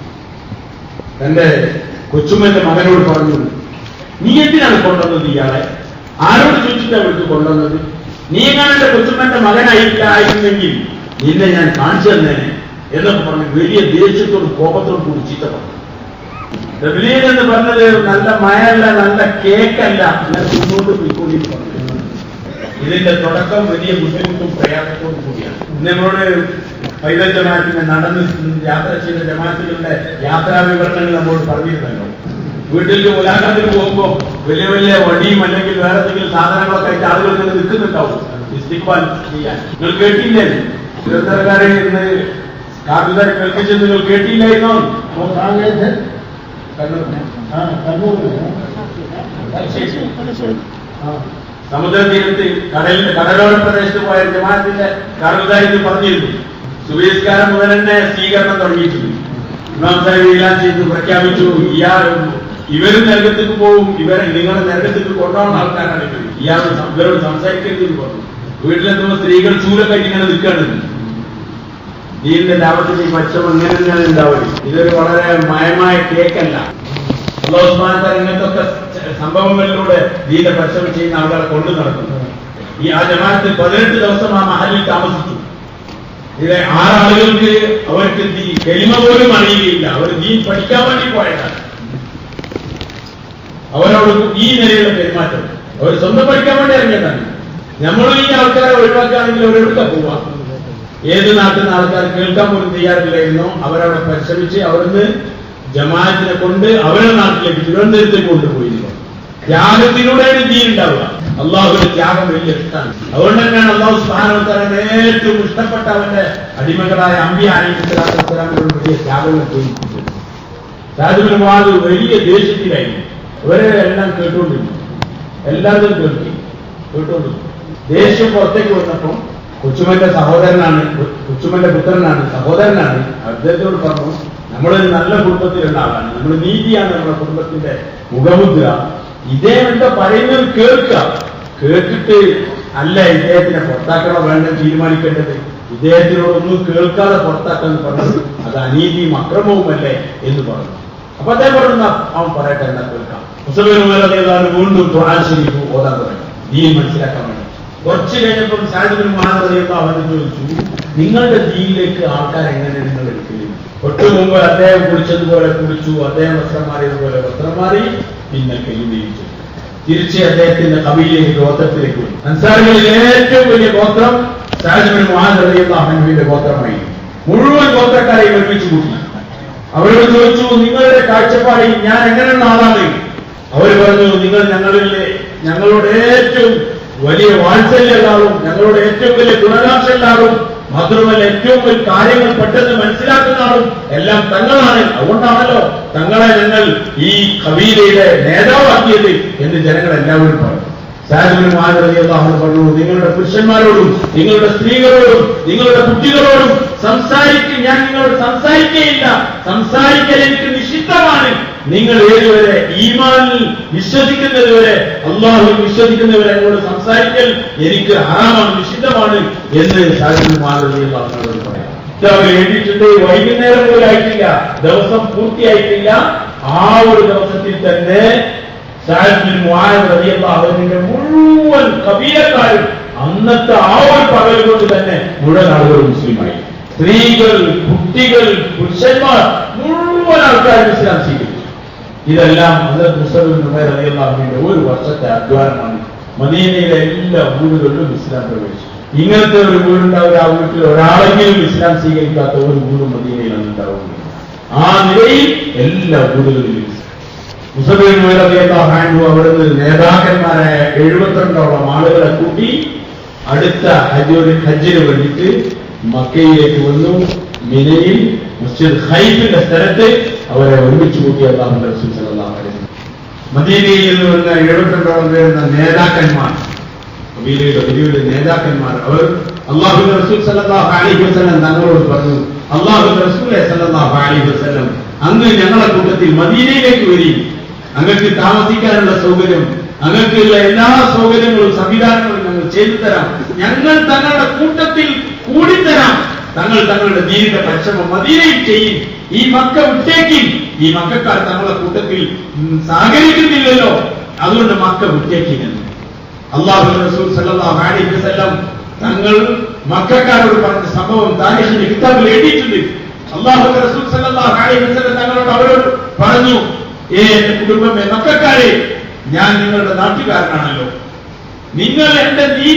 തന്റെ കൊച്ചുമ്മന്റെ മകനോട് പറഞ്ഞു നീ എന്തിനാണ് കൊണ്ടുവന്നത് ഇയാളെ ആരോട് ചോദിച്ചിട്ടാ ഇവിടുത്തെ കൊണ്ടുവന്നത് നീ എങ്ങനെ എന്റെ കൊച്ചുമ്മന്റെ മകനായില്ല ആയിരുന്നെങ്കിൽ നിന്നെ ഞാൻ കാണിച്ചു തന്നേനെ എന്നൊക്കെ പറഞ്ഞു വലിയ ദേഷ്യത്തോടും കോപത്തോടും കൂടി ചീത്ത പറഞ്ഞു റബിലീൻ എന്ന് പറഞ്ഞത് നല്ല മഴയല്ല നല്ല കേക്കല്ല ഞാൻ മുന്നോട്ട് പോയിക്കൊണ്ടിട്ട് പറഞ്ഞു ഇതിന്റെ തുടക്കം വലിയ ബുദ്ധിമുട്ടും പ്രയാസത്തോടും കൂടിയാണ് നമ്മളോട് പൈതൽ ജമാഅത്തിന് നടന്ന് യാത്ര ചെയ്ത ജമാഅത്തുകളുടെ യാത്രാ വിവരണങ്ങൾ നമ്മോട് പറഞ്ഞിരുന്നല്ലോ വീട്ടിലേക്ക് മുലാഖാത്തിന് പോകുമ്പോൾ വലിയ വലിയ വടിയും അല്ലെങ്കിൽ വേറെ എന്തെങ്കിലും സാധനങ്ങളൊക്കെ ആയിട്ട് ആളുകൾ ഇങ്ങനെ നിൽക്കുന്നുണ്ടാവും ഇസ്തിക്ബാൽ ചെയ്യാൻ നിങ്ങൾ കേട്ടില്ലേ തിരുവനന്തപുരക്കാരെ ഇന്ന് കാർഡുകാരെ കേൾപ്പിച്ചത് നിങ്ങൾ കേട്ടില്ലായിരുന്നോ वो कहाँ गए थे കണ്ണൂർ हाँ कन्नूर में हाँ സമുദ്ര തീരത്ത് കടലിന്റെ കടലോര പ്രദേശത്ത് പോയ ജമാഅത്തിന്റെ കാർഗുദാരി പറഞ്ഞിരുന്നു സുബീസ്കാരം മുതൽ തന്നെ സ്വീകരണം തുടങ്ങിയിട്ടുണ്ട് ഇമാം സാഹിബ് ഇലാൻ ചെയ്തു പ്രഖ്യാപിച്ചു ഇയാൾ ഇവരും നരകത്തേക്ക് പോവും ഇവരെ നിങ്ങളെ നരകത്തേക്ക് കൊണ്ടുപോകുന്ന ആൾക്കാരാണ് ഇവർ ഇയാൾ സം- ഇവരോട് സംസാരിക്കരുത് എന്ന് പറഞ്ഞു വീട്ടിലെത്തുമ്പോൾ സ്ത്രീകൾ ചൂലൊക്കെ ഇങ്ങനെ നിൽക്കുകയാണ് ദീനിന്റെ ദാവത്തിന്റെ ഈ പച്ചം ഇങ്ങനെ തന്നെയാണ് ഉണ്ടാവുക ഇതൊരു വളരെ മയമായ കേക്കല്ല അള്ളാഹു സുബ്ഹാനഹു വ തആല ഇങ്ങനത്തെ ഒക്കെ സംഭവങ്ങളിലൂടെ ദീന പരിശ്രമം ചെയ്യുന്ന ആളുകളെ കൊണ്ടു നടക്കുന്നു ഈ ആ ജമാഅത്ത് പതിനെട്ട് ദിവസം ആ മഹലിൽ താമസിച്ചു ഇതിലെ ആറാളുകൾക്ക് അവർക്ക് ദീ- കെളിമ പോലും അറിയുകയില്ല അവർ ദീൻ പഠിക്കാൻ വേണ്ടി പോയതാണ് അവരോട് ഈ നിലയിലുള്ള പെരുമാറ്റം അവർ സ്വന്തം പഠിക്കാൻ വേണ്ടി ഇറങ്ങിയതാണ് നമ്മളും ഈ ആൾക്കാരെ ഒഴിവാക്കുകയാണെങ്കിൽ അവരെടുക്ക പോവാം ഏത് നാട്ടിൽ നിന്ന് ആൾക്കാർ കേൾക്കാൻ പോലും തയ്യാറില്ലായിരുന്നോ അവരവിടെ പരിശ്രമിച്ച് അവിടുന്ന് ജമാഅത്തിനെ കൊണ്ട് അവരുടെ നാട്ടിലേക്ക് തിരുവനന്തപുരത്തേക്ക് കൊണ്ടുപോയിരുന്നു ത്യാഗത്തിലൂടെയാണ് ദീൻ ഉണ്ടാവുക അള്ളാഹുവിന്റെ ത്യാഗം വലിയ ഇഷ്ടമാണ് അതുകൊണ്ട് തന്നെയാണ് അള്ളാഹു സ്ഥാനത്താരൻ ഏറ്റവും ഇഷ്ടപ്പെട്ട അവന്റെ അടിമകളായ അമ്പി അലിസ്ലാമിനോട് വലിയ ത്യാഗങ്ങൾ തോന്നിപ്പിച്ചത് രാജുവിന് വാത് വലിയ ദേഷ്യത്തിലായിരുന്നു അവരെ എല്ലാം കേട്ടുകൊണ്ടിരുന്നു എല്ലാവരും കേൾക്കി കേട്ടുകൊണ്ടിരുന്നു ദേഷ്യം പുറത്തേക്ക് വന്നപ്പോൾ കൊച്ചുമന്റെ സഹോദരനാണ് കൊച്ചുമന്റെ പുത്രനാണ് സഹോദരനാണ് അദ്ദേഹത്തോട് പറഞ്ഞു നമ്മളൊരു നല്ല കുടുംബത്തിലുള്ള ആളാണ് നമ്മൾ നീതിയാണ് നമ്മുടെ കുടുംബത്തിന്റെ മുഖമുദ്ര ഇദ്ദേഹം എന്താ പറയുന്നത് കേൾക്കുക കേട്ടിട്ട് അല്ല ഇദ്ദേഹത്തിനെ പുറത്താക്കണോ വേണ്ട തീരുമാനിക്കേണ്ടത് ഇദ്ദേഹത്തിനോടൊന്നും കേൾക്കാതെ പുറത്താക്കാന്ന് പറഞ്ഞത് അത് അനീതിയും അക്രമവുമല്ലേ എന്ന് പറഞ്ഞു അപ്പൊ അദ്ദേഹം പറഞ്ഞു "എന്നാ അവൻ പറയട്ടെ എന്നാ കേൾക്കാം മുസബിനുമേലാണ് വീണ്ടും ഖുർആൻ ശരീഫ് ഓതാൻ തുടങ്ങി ദീൻ മനസ്സിലാക്കാൻ വേണ്ടി കുറച്ച് കഴിഞ്ഞപ്പോൾ സാഹിബിന് മാനവതയൊക്കെ അവൻ ചോദിച്ചു നിങ്ങളുടെ ദീനിലേക്ക് ആൾക്കാർ എങ്ങനെ നിങ്ങൾ എടുക്കലും തൊട്ടു മുമ്പ് അദ്ദേഹം കുളിച്ചതുപോലെ കുളിച്ചു അദ്ദേഹം വസ്ത്രം മാറിയതുപോലെ വസ്ത്രം മാറി പിന്നെ കൈവിടിച്ചു തിരിച്ച് അദ്ദേഹത്തിന്റെ കവിയിലേക്ക് ഗോത്രത്തിലേക്ക് വന്നു അൻസാരികളിൽ ഏറ്റവും വലിയ ഗോത്രം സാഹിബിന് മാനവതയുള്ള അഹൻവിന്റെ ഗോത്രമായി മുഴുവൻ ഗോത്രക്കാരെയും ഒരുമിച്ച് കൂട്ടി അവരോട് ചോദിച്ചു നിങ്ങളുടെ കാഴ്ചപ്പാടിൽ ഞാൻ എങ്ങനെയുള്ള ആളാണ് അവർ പറഞ്ഞു നിങ്ങൾ ഞങ്ങളിലെ ഞങ്ങളോട് ഏറ്റവും വലിയ വാത്സല്യമുള്ള ആളും ഞങ്ങളോട് ഏറ്റവും വലിയ ഗുണകാംക്ഷയുള്ള ആളും മാത്രമല്ല ഏറ്റവും വലിയ കാര്യങ്ങൾ പെട്ടെന്ന് മനസ്സിലാക്കുന്ന ആളും എല്ലാം തങ്ങളാണ് അതുകൊണ്ടാണല്ലോ തങ്ങളെ ഞങ്ങൾ ഈ കബീലയുടെ നേതാവാക്കിയത് എന്ന് ജനങ്ങൾ എല്ലാവരും പറഞ്ഞു സാഹിബിന് മാതൃകയല്ലാഹു പറഞ്ഞു നിങ്ങളുടെ പുരുഷന്മാരോടും നിങ്ങളുടെ സ്ത്രീകളോടും നിങ്ങളുടെ കുട്ടികളോടും സംസാരിക്കും ഞാൻ നിങ്ങളോട് സംസാരിക്കുകയില്ല സംസാരിക്കൽ എനിക്ക് നിഷിദ്ധമാണ് നിങ്ങൾ ഏതുവരെ ഈമാനിൽ വിശ്വസിക്കുന്നതുവരെ അള്ളാഹുവിൽ വിശ്വസിക്കുന്നവരെ എന്നോട് സംസാരിക്കൽ എനിക്ക് ഹറാമാണ് നിഷിദ്ധമാണ് എന്ന് സാഹിബിന് മാതൃകയല്ലാഹുനോട് പറയാം ഇത് അവർ എഴുതിയിട്ടുണ്ട് വൈകുന്നേരം പോലും ആയിട്ടില്ല ദിവസം പൂർത്തിയായിട്ടില്ല ആ ഒരു ദിവസത്തിൽ തന്നെ സാഹിബിൻ റളിയല്ലാഹുവിന്റെ മുഴുവൻ കബീലക്കാരും അന്നത്തെ ആ ഒരു പകൽ കൊണ്ട് തന്നെ മുഴുവൻ ആളുകൾ മുസ്ലിമായി സ്ത്രീകൾ കുട്ടികൾ പുരുഷന്മാർ മുഴുവൻ ആൾക്കാരും ഇസ്ലാം സ്വീകരിച്ചു ഇതെല്ലാം ഹസരത്ത് മുസ്ലിം ഉമേർ റളിയല്ലാഹുവിന്റെ ഒരു വർഷത്തെ അധ്വാനമാണ് മദീനയിലെ എല്ലാ വീടുകളിലും ഇസ്ലാം പ്രവേശിച്ചു ഇങ്ങനത്തെ ഒരു വീടുണ്ടാവില്ല ആ വീട്ടിൽ ഒരാളെങ്കിലും ഇസ്ലാം സ്വീകരിക്കാത്ത ഒരു വീടും മദീനയിൽ അന്നുണ്ടാവുകയില്ല ആ നിലയിൽ എല്ലാ വീടുകളിലും ഇസ്ലാം മുസബീൻ ഹാൻഡു അവിടുന്ന് നേതാക്കന്മാരായ എഴുപത്തിരണ്ടോളം ആളുകളെ കൂട്ടി അടുത്ത ഹജ്ജോട് ഹജ്ജിന് വേണ്ടിയിട്ട് മക്കയിലേക്ക് വന്നു മിനയിൽ മസ്ജിദ് ഹൈഫിന്റെ സ്ഥലത്ത് അവരെ ഒരുമിച്ച് കൂട്ടി അള്ളാഹു റസൂൽ സല്ലല്ലാഹു അലൈഹി വസല്ലം. മദീനയിൽ നിന്ന് വന്ന എഴുപത്തിരണ്ടോളം വരുന്ന നേതാക്കന്മാർ കബീലയുടെ വലിയ വലിയ നേതാക്കന്മാർ അവർ അള്ളാഹു റസൂൽ സല്ലല്ലാഹു അലൈഹി വസല്ലം തങ്ങളോട് പറഞ്ഞു അള്ളാഹു റസൂലെ സല്ലല്ലാഹു അലൈഹി വസല്ലം അങ്ങ് ഞങ്ങളെ കൂട്ടത്തിൽ മദീനയിലേക്ക് വരികയും അങ്ങക്ക് താമസിക്കാനുള്ള സൗകര്യം അങ്ങക്കുള്ള എല്ലാ സൗകര്യങ്ങളും സംവിധാനങ്ങളും ഞങ്ങൾ ചെയ്തു തരാം ഞങ്ങൾ തങ്ങളുടെ കൂട്ടത്തിൽ കൂടിത്തരാം തങ്ങൾ തങ്ങളുടെ ദീനിന്റെ പരിശ്രമം മദീനയിൽ ചെയ്യും ഈ മക്ക വിട്ടേക്കും ഈ മക്കാർ തങ്ങളുടെ കൂട്ടത്തിൽ ഉം, സഹകരിക്കുന്നില്ലല്ലോ അതുകൊണ്ട് മക്ക വിട്ടേക്കിനെന്ന് അള്ളാഹു റസൂൽ സല്ലല്ലാഹു അലൈഹി വസല്ലം തങ്ങൾ മക്കാരോട് പറഞ്ഞ സംഭവം താരിഖിന്റെ കിതാബിൽ എഴുതിയിട്ടുണ്ട് അള്ളാഹു റസൂൽ സല്ലല്ലാഹു അലൈഹി വസല്ലം തങ്ങളോട് അവരോട് പറഞ്ഞു ഏ എന്റെ കുടുംബമേ മക്കാരെ ഞാൻ നിങ്ങളുടെ നാട്ടുകാരനാണല്ലോ നിങ്ങൾ എന്റെ ദീൻ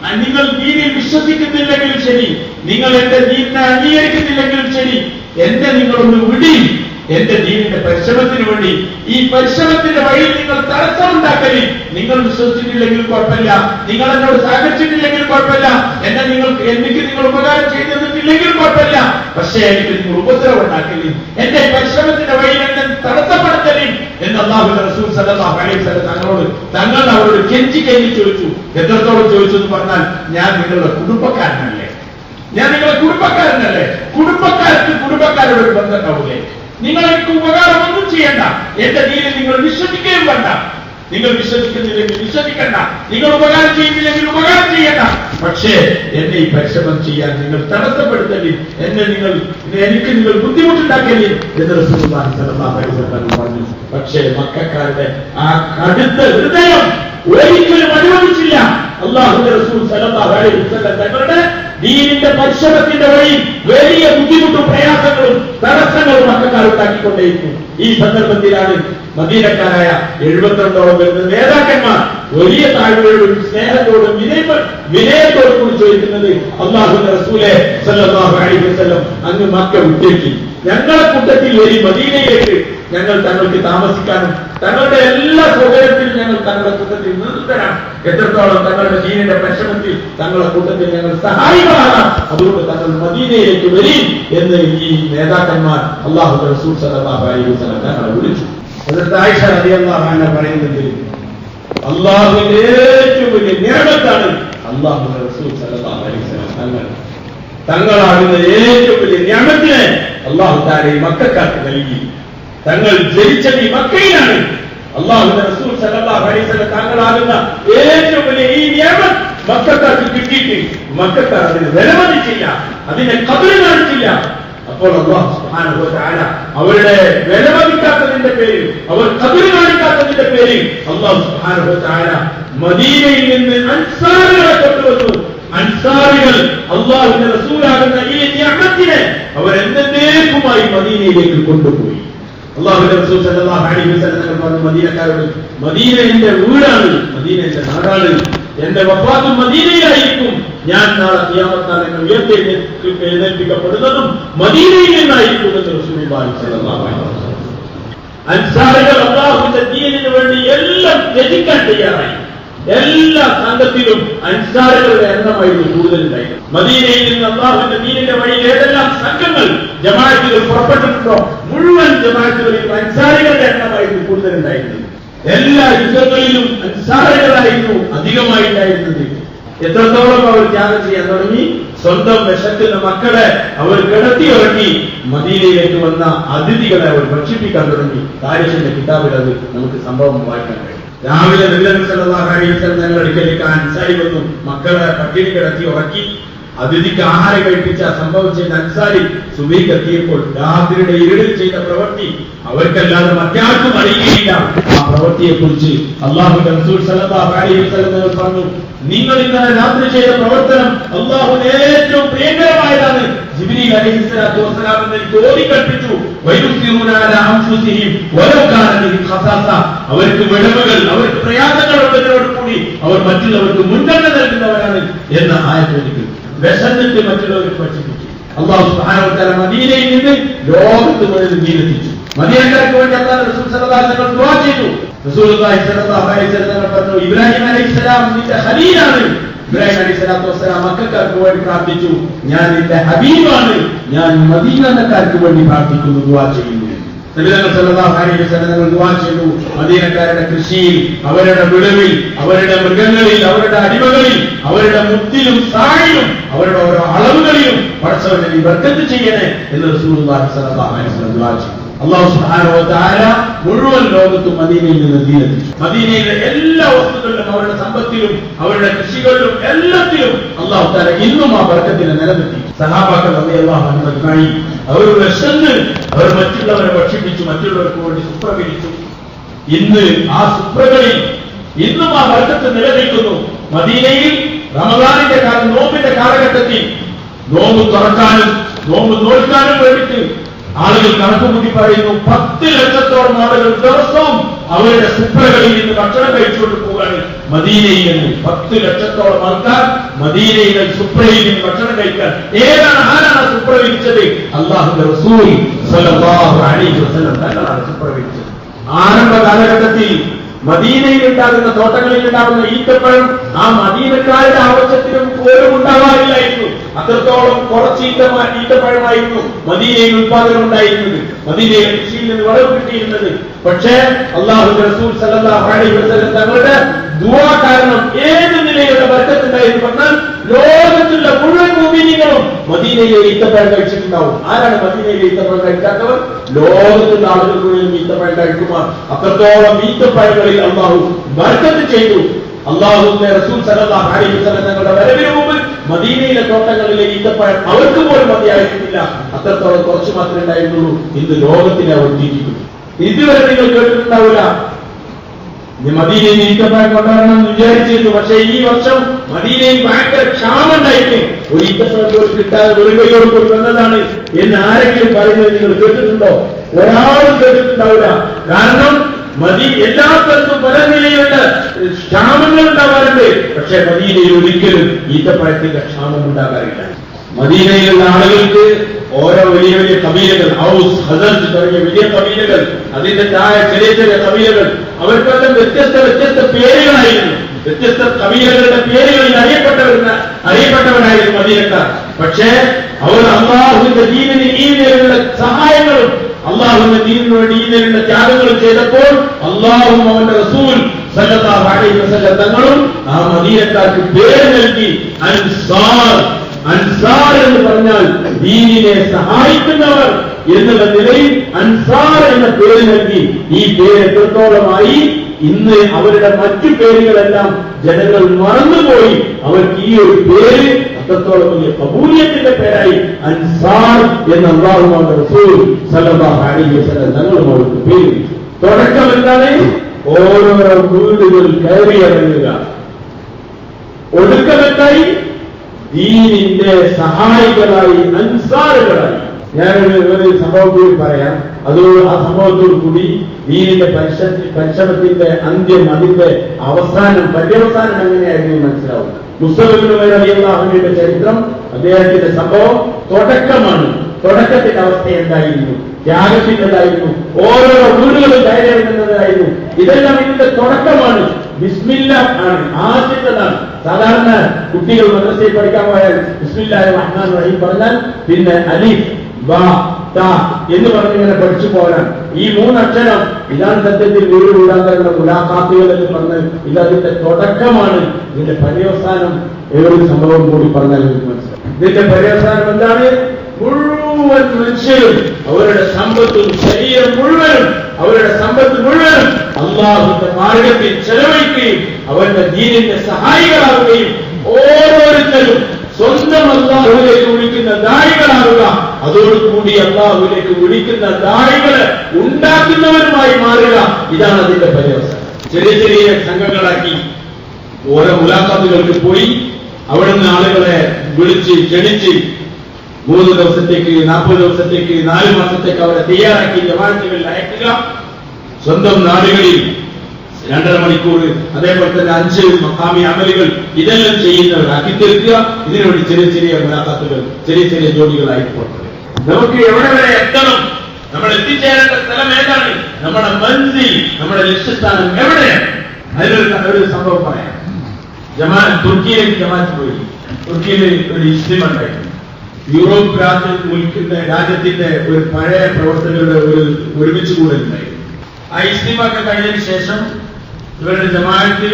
അ- നിങ്ങൾ ദീനിൽ വിശ്വസിക്കുന്നില്ലെങ്കിലും ശരി നിങ്ങൾ എന്റെ ദീനിനെ അംഗീകരിക്കുന്നില്ലെങ്കിലും ശരി എന്നെ നിങ്ങളൊന്ന് വിടി എന്റെ ദീനിന്റെ പരിശ്രമത്തിന് വേണ്ടി ഈ പരിശ്രമത്തിന്റെ വഴിയിൽ നിങ്ങൾ തടസ്സമുണ്ടാക്കലിൽ നിങ്ങൾ വിശ്വസിച്ചിട്ടില്ലെങ്കിൽ കുഴപ്പമില്ല നിങ്ങൾ എന്നോട് സഹകരിച്ചിട്ടില്ലെങ്കിൽ കുഴപ്പമില്ല എന്നെ നിങ്ങൾ എനിക്ക് നിങ്ങൾ ഉപകാരം ചെയ്തു തന്നിട്ടില്ലെങ്കിൽ കുഴപ്പമില്ല പക്ഷേ എനിക്ക് നിങ്ങൾ ഉപദ്രവം ഉണ്ടാക്കലിൽ എന്റെ പരിശ്രമത്തിന്റെ വഴിയിൽ എന്നെ തടസ്സപ്പെടുത്തലിൽ എന്ന് അള്ളാഹു റസൂൽ സല്ലല്ലാഹു അലൈഹി വസല്ലം തങ്ങളോട് തങ്ങൾ അവരോട് കെഞ്ചി കെഞ്ചി ചോദിച്ചു എത്രത്തോളം ചോദിച്ചു എന്ന് പറഞ്ഞാൽ ഞാൻ നിങ്ങളുടെ കുടുംബക്കാരനല്ലേ ഞാൻ നിങ്ങളുടെ കുടുംബക്കാരനല്ലേ കുടുംബക്കാർക്ക് കുടുംബക്കാരോട് ഒരു ബന്ധം ഉണ്ടാവൂലേ നിങ്ങൾ എനിക്ക് ഉപകാരം ഒന്നും ചെയ്യണ്ട എന്റെ ദീനിൽ നിങ്ങൾ വിശ്വസിക്കുകയും വേണ്ട നിങ്ങൾ വിശ്വസിക്കുന്നില്ലെങ്കിൽ വിശ്വസിക്കണ്ട നിങ്ങൾ ഉപകാരം ചെയ്യുന്നില്ലെങ്കിൽ ഉപകാരം ചെയ്യണ്ട പക്ഷേ എന്നെ ഈ പരിശ്രമം ചെയ്യാൻ നിങ്ങൾ തടസ്സപ്പെടുത്തലിൽ എന്നെ നിങ്ങൾ എനിക്ക് നിങ്ങൾ ബുദ്ധിമുട്ടുണ്ടാക്കലിൽ എന്ന് റസൂലുള്ളാഹി സ്വല്ലല്ലാഹു അലൈഹി വസല്ലം പറഞ്ഞു പക്ഷേ മക്കാരുടെ ആ കടുത്ത ഹൃദയം ഒരിക്കലും അനുവദിച്ചില്ല അള്ളാഹുന്റെ റസൂൽ സല്ലല്ലാഹു അലൈഹി വസല്ലം തങ്ങളുടെ ദീനിന്റെ പരിശ്രമത്തിന്റെ വഴി വലിയ ബുദ്ധിമുട്ടും പ്രയാസങ്ങളും തടസ്സങ്ങളും മക്കാർ ഉണ്ടാക്കിക്കൊണ്ടേയിരുന്നു ഈ സന്ദർഭത്തിലാണ് മദീനക്കാരായ എഴുപത്തിരണ്ടോളം വരുന്ന നേതാക്കന്മാർ വലിയ താഴ്വയോടും സ്നേഹത്തോടും വിനയ വിനയത്തോടും കൂടി ചോദിക്കുന്നത് അള്ളാഹുന്റെ റസൂലെ സല്ലല്ലാഹു അലൈഹി വസല്ലം അങ്ങ് മക്ക വിട്ടേക്ക് ഞങ്ങളെ കൂട്ടത്തിൽ വരി മദീനയിലേക്ക് ഞങ്ങൾ തങ്ങൾക്ക് താമസിക്കാനും തങ്ങളുടെ എല്ലാ സൗകര്യത്തിലും ഞങ്ങൾ തങ്ങളുടെ കൂട്ടത്തിൽ നിർത്തണം എത്രത്തോളം തങ്ങളുടെ ദീനിന്റെ പരിശ്രമത്തിൽ തങ്ങളുടെ കൂട്ടത്തിൽ ഞങ്ങൾ സഹായികളാകാം അതുകൊണ്ട് തങ്ങൾ മദീനയിലേക്ക് വരും എന്ന് ഈ നേതാക്കന്മാർ അള്ളാഹു റസൂൽ സല്ലല്ലാഹു അലൈഹി വസല്ലം തങ്ങളെ വിളിച്ചു എന്നിട്ട് ആയിഷ റളിയല്ലാഹു അൻഹ പറയുന്നത് അള്ളാഹുവിന്റെ ഏറ്റവും വലിയ നിയമത്താണ് അള്ളാഹു റസൂൽ സല്ലല്ലാഹു അലൈഹി വസല്ലം തങ്ങൾ തങ്ങളാകുന്ന ഏറ്റവും വലിയ ഞാമത്തിനെ അള്ളാഹു താരെ മക്കാർക്ക് നൽകി തങ്ങൾ ജനിച്ചത് ഈ മക്കയിലാണ് അള്ളാഹുന്റെ റസൂൽ സല്ലല്ലാഹു അലൈഹി വസല്ലം തങ്ങളാകുന്ന ഏറ്റവും വലിയ ഈ നിയമം മക്കാർക്ക് കിട്ടിയിട്ട് മക്കാർ അതിന് വിലമതിച്ചില്ല അതിനെ കബിൽ കാണിച്ചില്ല അപ്പോൾ അള്ളാഹു സുബ്ഹാനഹു വ തആല അവരുടെ വിലമതിക്കാത്തതിന്റെ പേരിൽ അവർ കബിൽ കാണിക്കാത്തതിന്റെ പേരിൽ അള്ളാഹു സുബ്ഹാനഹു വ തആല മദീനയിൽ നിന്ന് അൻസാറുകളെ കൊണ്ടുവന്നു അൻസാരികൾ അള്ളാഹുവിന്റെ റസൂലാകുന്ന ഈ നിയമത്തിനെ അവർ എന്നേക്കുമായി മദീനയിലേക്ക് കൊണ്ടുപോയി അള്ളാഹുവിന്റെ റസൂൽ സല്ലല്ലാഹു അലൈഹി വസല്ലം തങ്ങൾ പറഞ്ഞു മദീനക്കാരോട് മദീന എന്റെ വീടാണ് മദീന എന്റെ നാടാണ് എന്റെ വഫാത്തും മദീനയിലായിരിക്കും ഞാൻ നാളെ ഖിയാമത്ത് നാൾ എന്നെ ഉയർത്തെഴുന്നേൽപ്പി എഴുന്നേൽപ്പിക്കപ്പെടുന്നതും മദീനയിൽ നിന്നായിരിക്കും എന്ന് റസൂലുള്ളാഹി സ്വല്ലല്ലാഹു അലൈഹി വസല്ലം അൻസാറുകൾ അള്ളാഹുവിന്റെ ദീനിന് വേണ്ടി എല്ലാം ത്യജിക്കാൻ തയ്യാറായി എല്ലാ സംഘത്തിലും അൻസാറുകളുടെ എണ്ണമായിരുന്നു കൂടുതലുണ്ടായിരുന്നു മദീനയിൽ നിന്ന് അള്ളാഹുവിന്റെ ദീനിന്റെ വഴിയിൽ ഏതെല്ലാം സംഘങ്ങൾ ജമാഅത്തുകൾ പുറപ്പെട്ടിട്ടുണ്ടോ മുഴുവൻ ജമാഅത്തുകളിലും അൻസാരികളുടെ എണ്ണമായിരുന്നു കൂടുതലുണ്ടായിരുന്നത് എല്ലാ യുദ്ധങ്ങളിലും അൻസാറുകളായിരുന്നു അധികമായിട്ടായിരുന്നത് എത്രത്തോളം അവർ ത്യാഗം ചെയ്യാൻ തുടങ്ങി സ്വന്തം വിശക്കുന്ന മക്കളെ അവർ കിടത്തി ഉറക്കി മദീനയിലേക്ക് വന്ന അതിഥികളെ അവർ ഭക്ഷിപ്പിക്കാൻ തുടങ്ങി താരിഷിന്റെ കിതാബിൽ അത് നമുക്ക് സംഭവം വായിക്കാൻ കഴിയും രാവിലെ ഞങ്ങൾ അടുക്കലേക്ക് അൻസാരി വന്നു മക്കളെ പട്ടിണി കിടത്തി ഉറക്കി അതിഥിക്ക് ആഹാരം കഴിപ്പിച്ച സംഭവം ചെയ്ത അൻസാരി സുബൈക്ക് എത്തിയപ്പോൾ രാത്രിയുടെ ഇരുളിൽ ചെയ്ത പ്രവൃത്തി അവർക്കല്ലാതെ മറ്റാർക്കും അറിയുകയില്ല ആ പ്രവൃത്തിയെ കുറിച്ച് അള്ളാഹുന്റെ റസൂൽ സല്ലല്ലാഹു അലൈഹി വസല്ലം അവർ പറഞ്ഞു നിങ്ങൾ ഇന്നലെ രാത്രി ചെയ്ത പ്രവർത്തനം അള്ളാഹുവിന് ഏറ്റവും പ്രിയങ്കരമായതാണ് ജിബ്രീൽ അലൈഹിസ്സലാത്തു വസ്സലാം എന്ന് എനിക്ക് ഓതിക്കൽപ്പിച്ചു വയുസിറൂന അലാ അൻഫുസിഹിം വലൗ കാന ബിഹിം ഖസാസ അവർക്ക് വിടവുകൾ അവർക്ക് പ്രയാസങ്ങൾ ഉള്ളതിനോട് കൂടി അവർ മറ്റുള്ളവർക്ക് മുൻഗണന നൽകുന്നവരാണ് എന്ന ആയത്തോദിക്കും വിശന്നിട്ട് മറ്റുള്ളവർക്ക് ഭക്ഷിപ്പിച്ചു അള്ളാഹു സുബ്ഹാനഹു വ തആല മദീനയിൽ നിന്ന് ലോകത്ത് മുഴുവൻ ദീനെത്തിച്ചു മദീനക്കാർക്ക് വേണ്ടി അള്ളാഹു റസൂൽ സല്ലല്ലാഹു അലൈഹി വസല്ലം ദുആ ചെയ്തു റസൂലുള്ളാഹി സ്വല്ലല്ലാഹു അലൈഹി വസല്ലം പറഞ്ഞു ഇബ്രാഹിം അലൈഹിസ്സലാം നിന്റെ ഖലീലാണ് ഇബ്രാഹിം അലൈഹി സ്വലാത്തു വസ്സലാം മക്കൾക്കാർക്ക് വേണ്ടി പ്രാർത്ഥിച്ചു ഞാൻ നിന്റെ ഹബീബാണ് ഞാൻ മദീനക്കാർക്ക് വേണ്ടി പ്രാർത്ഥിക്കുന്നു ദുആ ചെയ്യുന്നു നബിതങ്ങൾ സല്ലല്ലാഹു അലൈഹി വസല്ലം ദുആ ചെയ്തു മദീനക്കാരുടെ കൃഷിയിൽ അവരുടെ വിളവിൽ അവരുടെ മൃഗങ്ങളിൽ അവരുടെ അടിമകളിൽ അവരുടെ മുത്തിലും സാഴിലും അവരുടെ ഓരോ അളവുകളിലും പടച്ചവനെ നീ ബർക്കത്ത് ചെയ്യണേ എന്ന് റസൂലുള്ളാഹി സ്വല്ലല്ലാഹു അലൈഹി വസല്ലം ദുആ ചെയ്തു അള്ളാഹു സുബ്ഹാനഹു വ തആല മുഴുവൻ ലോകത്തും മദീനയിൽ നിന്ന് ദീനെത്തിച്ചു മദീനയിലെ എല്ലാ വസ്തുക്കളിലും അവരുടെ സമ്പത്തിലും അവരുടെ കൃഷികളിലും എല്ലാത്തിലും അള്ളാഹു തആല ഇന്നും ആ ബർക്കത്തിനെ നിലനിർത്തി സഹാബാക്കൾ റളിയല്ലാഹു അൻഹു അജ്മഈൻ അവർ വിശന്ന് അവർ മറ്റുള്ളവരെ ഭക്ഷിപ്പിച്ചു മറ്റുള്ളവർക്ക് വേണ്ടി സുപ്ര വിരിച്ചു ഇന്ന് ആ സുപ്രകളിൽ ഇന്നും ആ ബർക്കത്ത് നിലനിൽക്കുന്നു മദീനയിൽ റമദാനിന്റെ കാലം നോമ്പിന്റെ കാലഘട്ടത്തിൽ നോമ്പ് തുറക്കാനും നോമ്പ് നോൽക്കാനും വേണ്ടിയിട്ട് ആളുകൾ കണക്ക് കൂട്ടി പറയുന്നു പത്ത് ലക്ഷത്തോളം ആളുകൾ ദിവസവും അവരുടെ സുപ്രകളിൽ നിന്ന് ഭക്ഷണം കഴിച്ചുകൊണ്ട് പോവുകയാണ് മദീനയിൽ നിന്ന് പത്ത് ലക്ഷത്തോളം ആൾക്കാർ മദീനയിൽ സുപ്രയിൽ നിന്ന് ഭക്ഷണം കഴിക്കാൻ ഏതാണ് ആരാണ് സുപ്ര വിരിച്ചത് അള്ളാഹുന്റെ റസൂൽ സ്വല്ലല്ലാഹു അലൈഹി വസല്ലം തങ്ങളാണ് സുപ്ര വിരിച്ചത് ആരംഭ കാലഘട്ടത്തിൽ മദീനയിൽ ഉണ്ടാകുന്ന തോട്ടങ്ങളിൽ ഉണ്ടാകുന്ന ഈത്തപ്പഴം ആ മദീനക്കാരുടെ ആവശ്യത്തിനും പോലും ഉണ്ടാവാറില്ലായിരുന്നു അത്രത്തോളം കുറച്ച് ഈത്തമ ഈത്തപ്പഴമായിരുന്നു മദീനയിൽ ഉത്പാദനം ഉണ്ടായിരുന്നത് മദീനയിൽ കൃഷിയിൽ നിന്ന് വിളവ് കിട്ടിയിരുന്നത് പക്ഷേ അള്ളാഹു റസൂൽ സല്ലല്ലാഹു അലൈഹി വസല്ലം തങ്ങളുടെ ദുആ കാരണം ഏത് നിലയിലുള്ള ബർക്കത്തുണ്ടായിരുന്നു പറഞ്ഞാൽ ലോകത്തുള്ള മുഴുവൻ ഭൂമിനികളും മദീനയിലെ ഈത്തപ്പഴം കഴിച്ചിട്ടുണ്ടാവും ആരാണ് മദീനയിലെ ഈത്തപ്പഴം കഴിക്കാത്തവർ ലോകത്തുള്ള ആളുകൾ മുഴുവൻ ഈത്തപ്പഴം കഴിക്കുമാർ അത്രത്തോളം ഈത്തപ്പഴങ്ങളിൽ അള്ളാഹു ബർക്കത്ത് ചെയ്തു അള്ളാഹുന്റെ റസൂൽ സല്ലല്ലാഹു അലൈഹി വസല്ലം തങ്ങളുടെ വരവിന് മുമ്പ് മദീനയിലെ തോട്ടങ്ങളിലെ ഈത്തപ്പഴം അവർക്ക് പോലും മതിയായിരുന്നില്ല അത്രത്തോളം കുറച്ച് മാത്രമേ ഉണ്ടായിരുന്നുള്ളൂ ഇന്ന് ലോകത്തിനെ അവർ തീറ്റിക്കുന്നു ഇതുവരെ നിങ്ങൾ കേട്ടിട്ടുണ്ടാവില്ല ഇനി മദീനയിൽ ഈത്തപ്പഴം കൊണ്ടുവരണം എന്ന് വിചാരിച്ചിരുന്നു പക്ഷേ ഈ വർഷം മദീനയിൽ ഭയങ്കര ക്ഷാമം ഉണ്ടായിട്ട് ഒരു ഈത്തപ്പഴം പോലും കിട്ടാതെ ഒരു കൈയോട് പോയി വന്നതാണ് എന്ന് ആരെങ്കിലും പറയുന്നത് നിങ്ങൾ കേട്ടിട്ടുണ്ടോ ഒരാളും കേട്ടിട്ടുണ്ടാവില്ല കാരണം മതി എല്ലാ സ്ഥലത്തും പല നിലയിലുള്ള ക്ഷാമങ്ങൾ ഉണ്ടാവാറുണ്ട് പക്ഷേ മദീനയിൽ ഒരിക്കലും ഈത്തപ്പഴത്തിന്റെ ക്ഷാമം ഉണ്ടാകാറില്ല മദീനയിലുള്ള ആളുകൾക്ക് ഓരോ വലിയ വലിയ കബീലകൾ ഹൗസ് ഹസൻസ് തുടങ്ങിയ വലിയ കബീലകൾ അതിന്റെ താഴെ ചെറിയ ചെറിയ കബീലകൾ അവർക്കെല്ലാം വ്യത്യസ്ത വ്യത്യസ്ത പേരുകളായിരുന്നു വ്യത്യസ്ത കബീലകളുടെ പേരുകളിൽ അറിയപ്പെട്ടവരുന്ന അറിയപ്പെട്ടവരായിരുന്നു മദീനക്കാർ പക്ഷേ അവർ അള്ളാഹുവിന്റെ ദീനിന് ഈ നിലയിലുള്ള സഹായങ്ങളും അള്ളാഹുവിന്റെ ദീനിനു വേണ്ടി ഈ നിലയിലുള്ള ത്യാഗങ്ങളും ചെയ്തപ്പോൾ അള്ളാഹും അവന്റെ റസൂൽ സല്ലല്ലാഹു അലൈഹി വസല്ലം തങ്ങളും ആ മദീനക്കാർക്ക് പേര് നൽകി അൻസാർ അൻസാർ എന്ന് പറഞ്ഞാൽ ദീനിനെ സഹായിക്കുന്നവർ എന്നുള്ള നിലയിൽ അൻസാർ എന്ന പേര് നൽകി ഈ പേര് എത്രത്തോളമായി ഇന്ന് അവരുടെ മറ്റു പേരുകളെല്ലാം ജനങ്ങൾ മറന്നുപോയി അവർക്ക് ഈ ഒരു പേര് അത്രത്തോളം വലിയ കബൂലിയത്തിന്റെ പേരായി അൻസാർ എന്ന അള്ളാഹുമാന്റെ റസൂൽ സല്ലല്ലാഹു അലൈഹി വസല്ലം തങ്ങളും അവർക്ക് പേര് തുടക്കം എന്താണ് ഓരോരോ വീടുകൾ കയറി ഇറങ്ങുക ഒടുക്കമെത്തായി ദീനിന്റെ സഹായികളായി അൻസാറുകളായി ഞാനൊരു ഒരു സംഭവം കൂടി പറയാം അതോട് ആ സംഭവത്തോടു കൂടി ദീനിന്റെ പരിശ പരിശ്രമത്തിന്റെ അന്ത്യം അതിന്റെ അവസാനം പര്യവസാനം എങ്ങനെയായിരുന്നു എന്ന് മനസ്സിലാവും മുസ്ലിം അവന്റെ ചരിത്രം അദ്ദേഹത്തിന്റെ സംഭവം തുടക്കമാണ് തുടക്കത്തിന്റെ അവസ്ഥ എന്തായിരുന്നു ത്യാഗത്തിൻ്റെതായിരുന്നു ഓരോരോ വീടുകളും കയറിയിറങ്ങുന്നതായിരുന്നു ഇതെല്ലാം ഇതിന്റെ തുടക്കമാണ് ബിസ്മില്ല ആണ് ആദ്യത്തേതാണ് സാധാരണ കുട്ടികൾ മദ്രസയിൽ പഠിക്കാൻ പോയാൽ ബിസ്മില്ലാഹി റഹ്മാൻ റഹീം പറഞ്ഞാൽ പിന്നെ അലിഫ് ബ ത എന്ന് പറഞ്ഞിങ്ങനെ പഠിച്ചു പോരാൻ ഈ മൂന്നക്ഷരം ഇതാണ് സത്യത്തിൽ വീട് കൂടാതെയുള്ള മുലാഖാത്തുകൾ എന്ന് പറഞ്ഞ് ഇതതിന്റെ തുടക്കമാണ് ഇതിന്റെ പര്യവസാനം ഏതൊരു സംഭവം കൂടി പറഞ്ഞാൽ എനിക്ക് മനസ്സിലാവും ഇതിന്റെ പര്യവസാനം എന്താണ് മുഴുവൻ മനുഷ്യരും അവരുടെ സമ്പത്തും ശരീരം മുഴുവനും അവരുടെ സമ്പത്ത് മുഴുവനും അള്ളാഹുന്റെ മാർഗത്തിൽ ചെലവഴിക്കുകയും അവന്റെ ദീനിന്റെ സഹായികളാവുകയും ഓരോരുത്തരും സ്വന്തം അള്ളാഹുവിലേക്ക് വിളിക്കുന്ന ദാഴികളാവുക അതോടുകൂടി അള്ളാഹുവിലേക്ക് വിളിക്കുന്ന ദാഴികളെ ഉണ്ടാക്കുന്നവരുമായി മാറുക ഇതാണ് അതിന്റെ പര്യവസാനം ചെറിയ ചെറിയ സംഘങ്ങളാക്കി ഓരോ മുലാഖാത്തുകൾക്ക് പോയി അവിടുന്ന് ആളുകളെ വിളിച്ച് ക്ഷണിച്ച് മൂന്ന് ദിവസത്തേക്ക് നാൽപ്പത് ദിവസത്തേക്ക് നാല് മാസത്തേക്ക് അവരെ തയ്യാറാക്കി ജമാഅത്തുകളിൽ അയക്കുക സ്വന്തം നാടുകളിൽ രണ്ടര മണിക്കൂർ അതേപോലെ തന്നെ അഞ്ച് മക്കാമി അമലുകൾ ഇതെല്ലാം ചെയ്യുന്നവരാക്കി തീർക്കുക ഇതിനുവേണ്ടി ചെറിയ ചെറിയ മുലാഖാത്തുകൾ ചെറിയ ചെറിയ ജോലികളായി പുറപ്പെടുക നമുക്ക് എവിടെ വരെ എത്തണം നമ്മൾ എത്തിച്ചേരേണ്ട സ്ഥലം ഏതാണ് നമ്മുടെ മൻസിൽ നമ്മുടെ ലക്ഷ്യസ്ഥാനം എവിടെയാണ് അതിനൊരു ഒരു സംഭവം പറയാം ജമാഅത്ത് തുർക്കിയിലേക്ക് ജമാഅത്ത് പോയി തുർക്കിയിൽ ഒരു ഇസ്ലിം ഉണ്ടായിരുന്നു യൂറോപ്പ് രാജ്യം മുൽക്കുന്ന രാജ്യത്തിന്റെ ഒരു പഴയ പ്രവർത്തകരുടെ ഒരു ഒരുമിച്ച് കൂടലുണ്ടായിരുന്നു ആ ഇസ്ലിമൊക്കെ കഴിഞ്ഞതിന് ശേഷം ഇവരുടെ ജമാഅത്ത്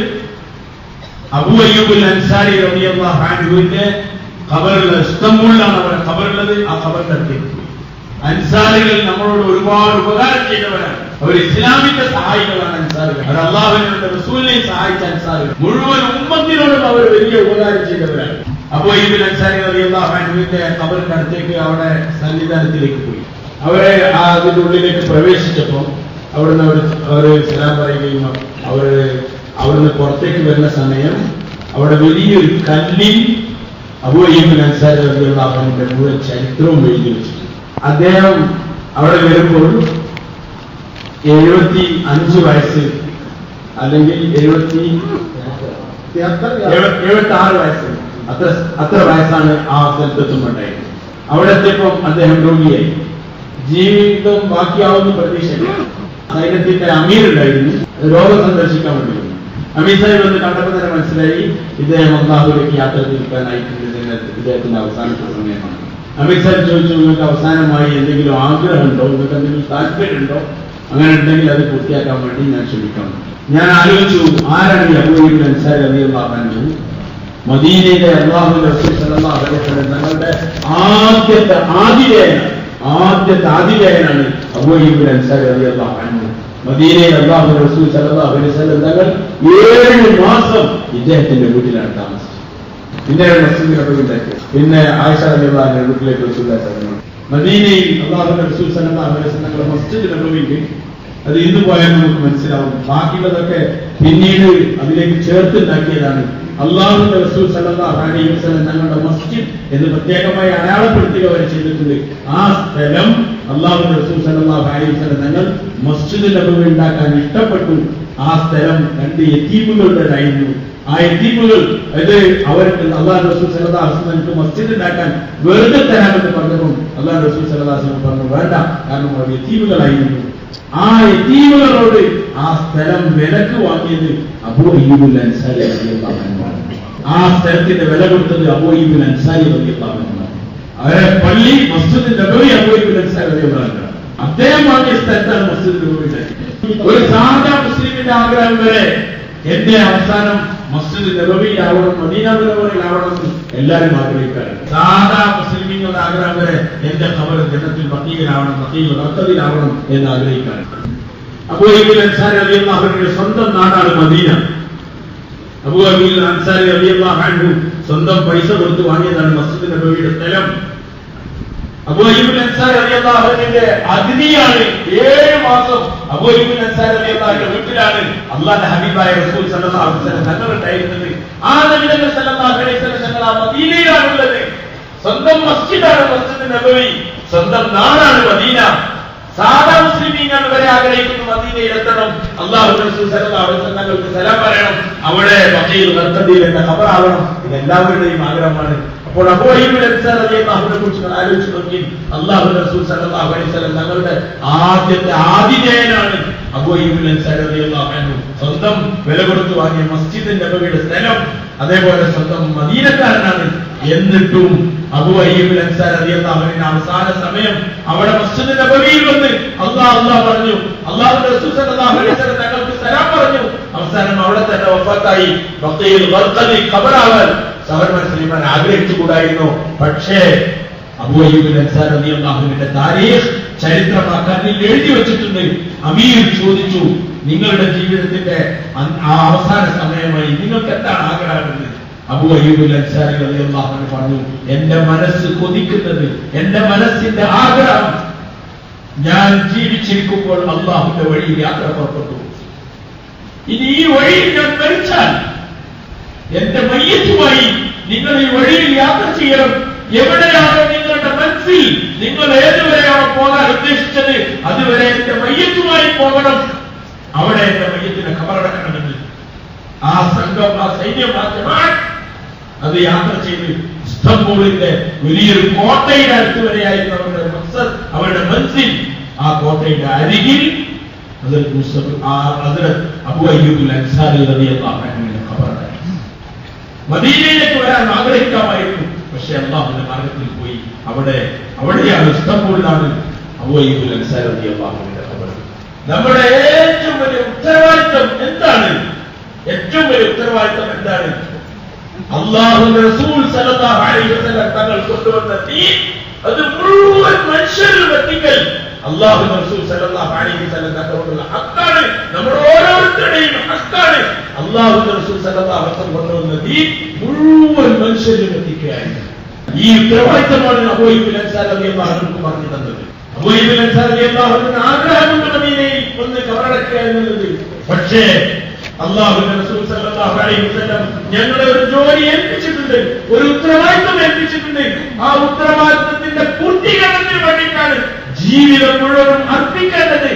അബു അയ്യൂബുൽ അൻസാരി റളിയല്ലാഹു അൻഹുവിന്റെ ഖബറുള്ള ഇസ്തംബൂളിലാണ് അവരുടെ ഖബറുള്ളത് ആ ഖബറിന്റെ അടുത്തേക്ക് പോയി അൻസാരികൾ നമ്മളോട് ഒരുപാട് ഉപകാരം ചെയ്തവരാണ് അവർ ഇസ്ലാമിന്റെ സഹായികളാണ് അൻസാരികൾ അത് അള്ളാഹുവിന്റെ റസൂലിനെയും സഹായിച്ച അൻസാരികൾ മുഴുവൻ ഉമ്മത്തിനോടും അവർ വലിയ ഉപകാരം ചെയ്തവരാണ് അപ്പോ ഇതിൽ അൻസാരി റളിയല്ലാഹു അൻഹുവിന്റെ ഖബറിന്റെ അടുത്തേക്ക് അവിടെ സന്നിധാനത്തിലേക്ക് പോയി അവരെ ആ അതിന്റെ ഉള്ളിലേക്ക് പ്രവേശിച്ചപ്പോൾ അവിടുന്ന് അവർ അവർ സലാം പറയുകയും അവർ അവിടുന്ന് പുറത്തേക്ക് വരുന്ന സമയം അവിടെ വലിയൊരു കല്ലിൽ അബൂയ്യബിൻ അൻസാരി റളിയല്ലാഹുവിന്റെ മുഴുവൻ ചരിത്രവും എഴുതി വെച്ചിട്ടുണ്ട് അദ്ദേഹം അവിടെ വരുമ്പോൾ എഴുപത്തി അഞ്ച് വയസ്സ് അല്ലെങ്കിൽ എഴുപത്തി എഴുപത്തി ആറ് വയസ്സ് അത്ര അത്ര വയസ്സാണ് ആ സ്ഥലത്തെത്തുമ്പോണ്ടായത് അവിടെ എത്തിയപ്പം അദ്ദേഹം രോഗിയായി ജീവിതം ബാക്കിയാവുന്ന പ്രതീക്ഷയില്ല സൈന്യത്തിന്റെ അമീർ ഉണ്ടായിരുന്നു രോഗം സന്ദർശിക്കാൻ വേണ്ടി വന്നു അമീർ സാഹിബ് എന്ന് കണ്ടപ്പോൾ തന്നെ മനസ്സിലായി ഇദ്ദേഹം അള്ളാഹുലേക്ക് യാത്ര തിരിക്കാനായിട്ടുണ്ട് ഇതിന് ഇദ്ദേഹത്തിന്റെ അവസാനത്തെ സമയമാണ് അമീർ സാഹിബ് ചോദിച്ചു നിങ്ങൾക്ക് അവസാനമായി എന്തെങ്കിലും ആഗ്രഹമുണ്ടോ നിങ്ങൾക്ക് എന്തെങ്കിലും താല്പര്യമുണ്ടോ അങ്ങനെ ഉണ്ടെങ്കിൽ അത് പൂർത്തിയാക്കാൻ വേണ്ടി ഞാൻ ശ്രമിക്കണം ഞാൻ ആലോചിച്ചു ആരാണ് ഈ അബൂബക്കർ അൻസാരി അലിയുള്ളാഹു മദീനയിലെ അള്ളാഹുവിന്റെ റസൂൽ സല്ലല്ലാഹു അലൈഹി വസല്ലം തങ്ങളുടെ ആദ്യത്തെ ആതിഥേയനാണ് ആദ്യത്തെ ആതിഥേയനാണ് അബൂബക്കർ അൻസാരി റളിയല്ലാഹു അൻഹു മദീനയിൽ അള്ളാഹു റസൂൽ സല്ലല്ലാഹു അലൈഹി വസല്ലം തങ്ങൾ ഏഴ് മാസം ഇദ്ദേഹത്തിന്റെ വീട്ടിലാണ് താമസിച്ചത് പിന്നെ മസ്ജിദ് നബവി ഉണ്ടാക്കി പിന്നെ ആയിഷ റളിയല്ലാഹു വീട്ടിലേക്ക് റസൂൽ മദീനയിൽ അള്ളാഹുവിന്റെ റസൂൽ സല്ലല്ലാഹു അലൈഹി വസല്ലം തങ്ങളുടെ മസ്ജിദ് നബവിക്ക് അത് ഇന്ന് പോയാൽ നമുക്ക് മനസ്സിലാവും ബാക്കിയുള്ളതൊക്കെ പിന്നീട് അതിലേക്ക് ചേർത്തുണ്ടാക്കിയതാണ് അള്ളാഹുന്റെ റസൂൽ സല്ലല്ലാഹു അലൈഹി വസല്ലം തങ്ങളുടെ മസ്ജിദ് എന്ന് പ്രത്യേകമായി അടയാളപ്പെടുത്തുക വരെ ചെയ്തിട്ടുണ്ട് ആ സ്ഥലം അള്ളാഹുന്റെ റസൂൽ സല്ലല്ലാഹു അലൈഹി വസല്ലം തങ്ങൾ മസ്ജിദ് നബവി ഉണ്ടാക്കാൻ ഇഷ്ടപ്പെട്ടു ആ സ്ഥലം രണ്ട് യത്തീമുകളുടേതായിരുന്നു ആ യത്തീമുകൾ അത് അവർക്ക് അള്ളാഹു റസൂൽ സല്ലല്ലാഹു അലൈഹി വസല്ലം മസ്ജിദ് ഉണ്ടാക്കാൻ വെറുതെ തരാമെന്ന് പറഞ്ഞപ്പോൾ അള്ളാഹു റസൂൽ സല്ലല്ലാഹു അലൈഹി വസല്ലം പറഞ്ഞു വേണ്ട കാരണം അവർ യത്തീമുകളായിരുന്നു ആ യത്തീമുകളോട് ആ സ്ഥലം വിലക്ക് വാങ്ങിയത് അബൂ അയ്യൂബുൽ അൻസാരി റളിയല്ലാഹു അൻഹുവാണ് ആ സ്ഥലത്തിന്റെ വില കൊടുത്തത് അബൂ അയ്യൂബുൽ അൻസാരി റളിയല്ലാഹു അൻഹുവാണ് അവരെ പള്ളി മസ്ജിദ് നബവി അബൂ അയ്യൂബുൽ അൻസാരി റളിയല്ലാഹു അൻഹു അദ്ദേഹം വാങ്ങിയ സ്ഥലത്താണ് മസ്ജിദ് നബവി ഉണ്ടാക്കിയത്. ഒരു സാധാ മുസ്ലിമിന്റെ ആഗ്രഹം വരെ എന്റെ അവസാനം മസ്ജിദ് നബവിയിലാവണം മദീന നബവിയിലാവണം എന്ന് എല്ലാവരും ആഗ്രഹിക്കാറുണ്ട് സാധാ മുസ്ലിമിങ്ങളുടെ ആഗ്രഹം വരെ എന്റെ ഖബർ ജനത്തിൽ ബക്കീലാവണം ബക്കീൽ റക്കതിലാവണം എന്ന് ആഗ്രഹിക്കാറുണ്ട് അബൂ അയ്യൂബ് അൻസാരി റളിയല്ലാഹു അൻഹുവിന്റെ സ്വന്തം നാടാണ് മദീന അബൂ അയ്യൂബ് അൻസാരി റളിയല്ലാഹു അൻഹു സ്വന്തം പൈസ കൊടുത്ത് വാങ്ങിയതാണ് മസ്ജിദ് നബവിയുടെ സ്ഥലം അബൂ അയ്യൂബ് അൻസാരി റളിയല്ലാഹു അൻഹുവിന്റെ അതിഥിയാണ് ഏഴ് മാസം അബൂ അയ്യൂബ് അൻസാരി റളിയല്ലാഹു അൻഹുവിന്റെ വീട്ടിലാണ് അള്ളാഹുവിന്റെ ഹബീബായ റസൂൽ സല്ലല്ലാഹു അലൈഹി വസല്ലം തങ്ങൾ ഉണ്ടായിരുന്നത് ആ നബി തങ്ങൾ സല്ലല്ലാഹു അലൈഹി വസല്ലം തങ്ങൾ ആ മദീനയിലാണുള്ളത് സ്വന്തം മസ്ജിദാണ് മസ്ജിദ് നബവി സ്വന്തം നാടാണ് മദീന സാധാ മുസ്ലിമീങ്ങൾ വരെ ആഗ്രഹിക്കുന്നു മദീനയിൽ എത്തണം അള്ളാഹു റസൂൽ സല്ലല്ലാഹു അലൈഹി വസല്ലം തങ്ങൾക്ക് സലാം പറയണം അവിടെ ബഖീൽ ഖർഖദിയിൽ എന്ന ഖബറാവണം ഇത് എല്ലാവരുടെയും ആഗ്രഹമാണ് അപ്പോൾ അബൂ അയ്യൂബ് അൻസാർ റളിയല്ലാഹുവിനെ കുറിച്ച് നിങ്ങൾ ആലോചിച്ച് നോക്കി അള്ളാഹു റസൂൽ സല്ലല്ലാഹു അലൈഹി വസല്ലം തങ്ങളുടെ ആദ്യത്തെ ആതിഥേയനാണ് അബൂ അയ്യൂബ് അൻസാർ റളിയല്ലാഹു അൻഹു സ്വന്തം വില കൊടുത്ത് വാങ്ങിയ മസ്ജിദ് നബവിയുടെ സ്ഥലം അതേപോലെ സ്വന്തം മദീനക്കാരനാണ് എന്നിട്ടും അബൂ അയ്യൂബ് അൻസാർ റളിയല്ലാഹു അൻഹുവിന്റെ അവസാന സമയം അവിടെ മസ്ജിദ് നബവിയിൽ വന്ന് അല്ലാഹ് അല്ലാഹ് പറഞ്ഞു അല്ലാഹു റസൂൽ സല്ലല്ലാഹു അലൈഹി വസല്ലം തങ്ങൾക്ക് സലാം പറഞ്ഞു അവസാനം അവിടെ തന്നെ വഫാത്തായി ബഖീൽ ഖർഖദി ഖബറാവൽ സഹോദരൻ ശ്രീമാൻ ആഗ്രഹിച്ചുകൂടായിരുന്നു പക്ഷേ അബൂ അയ്യൂബ് അൻസാർ റളിയല്ലാഹുവിന്റെ താരീഖ് ചരിത്രമാക്കാൻ എഴുതി വെച്ചിട്ടുണ്ട് അമീർ ചോദിച്ചു നിങ്ങളുടെ ജീവിതത്തിന്റെ അൻ- ആ അവസാന സമയമായി നിങ്ങൾക്ക് എന്താണ് ആഗ്രഹമുള്ളത് അബൂ അയ്യൂബ് അൻസാരി റളിയല്ലാഹു അൻഹു പറഞ്ഞു എന്റെ മനസ്സ് കൊതിക്കുന്നത് എന്റെ മനസ്സിന്റെ ആഗ്രഹം ഞാൻ ജീവിച്ചിരിക്കുമ്പോൾ അള്ളാഹുന്റെ വഴിയിൽ യാത്ര പുറപ്പെട്ടു ഇനി ഈ വഴിയിൽ ഞാൻ മരിച്ചാൽ എന്റെ മയ്യത്തുമായി നിങ്ങൾ ഈ വഴിയിൽ യാത്ര ചെയ്യണം എവിടെയാണോ നിങ്ങളുടെ മനസ്സിൽ നിങ്ങൾ ഏതുവരെയാണോ പോകാൻ ഉദ്ദേശിച്ചത് അതുവരെ എന്റെ മയ്യത്തുമായി പോകണം അവിടെ എന്റെ മയ്യത്തിനെ കബറടക്കണമെന്ന് ആ സംഘം ആ സൈന്യം ആ ജമാഅത്ത് അത് യാത്ര ചെയ്ത് ഇസ്തംബൂളിന്റെ വലിയൊരു കോട്ടയുടെ അടുത്ത് വരെയായിരുന്നു അവരുടെ മക്സദ് അവരുടെ മനസ്സിൽ ആ കോട്ടയുടെ അരികിൽ അതിൽ മുസ്തഫ ആ അതിൽ അബു അയ്യൂബുൽ അൻസാരി റളിയല്ലാഹു അൻഹുവിന്റെ ഖബറുണ്ടായി മദീനയിലേക്ക് വരാൻ ആഗ്രഹിക്കാമായിരുന്നു പക്ഷെ അള്ളാഹുവിന്റെ മാർഗത്തിൽ പോയി അവിടെ അവിടെയാണ് ഇസ്തംബൂളിലാണ് അബു അയ്യൂബുൽ അൻസാരി റളിയല്ലാഹു അൻഹുവിന്റെ ഖബർ നമ്മുടെ ഏറ്റവും വലിയ ഉത്തരവാദിത്വം എന്താണ് ഏറ്റവും വലിയ ഉത്തരവാദിത്വം എന്താണ് അള്ളാഹുവിന്റെ റസൂൽ സല്ലല്ലാഹു അലൈഹി വസല്ലം തങ്ങൾ കൊണ്ടുവന്ന ദീൻ അത് മുഴുവൻ മനുഷ്യരിലും എത്തിക്കൽ അള്ളാഹുവിന്റെ റസൂൽ സല്ലല്ലാഹു അലൈഹി വസല്ലം തങ്ങളോടുള്ള ഹക്കാണ് നമ്മുടെ ഓരോരുത്തരുടെയും ഹക്കാണ് അള്ളാഹുവിന്റെ റസൂൽ സല്ലല്ലാഹു അലൈഹി വസല്ലം കൊണ്ടുവന്ന ദീൻ മുഴുവൻ മനുഷ്യരിലും എത്തിക്കുകയായിരുന്നു ഈ ഉത്തരവാദിത്തമാണ് അബൂയിബിൻ അൻസാർ റളിയല്ലാഹു അൻഹു പറഞ്ഞു തന്നത് അബൂയിബിൻ അൻസാർ റളിയല്ലാഹു അൻഹു ആഗ്രഹമുണ്ട് മദീനയിൽ ഒന്ന് കബറടക്കുക എന്നുള്ളത് പക്ഷേ അള്ളാഹുവിന്റെ റസൂൽ സല്ലല്ലാഹു അലൈഹി വസല്ലം ഞങ്ങളെ ഒരു ജോലി ഏൽപ്പിച്ചിട്ടുണ്ട് ഒരു ഉത്തരവാദിത്വം ഏൽപ്പിച്ചിട്ടുണ്ട് ആ ഉത്തരവാദിത്വത്തിന്റെ പൂർത്തീകരണത്തിന് വേണ്ടിയിട്ടാണ് ജീവിതം മുഴുവൻ അർപ്പിക്കേണ്ടത്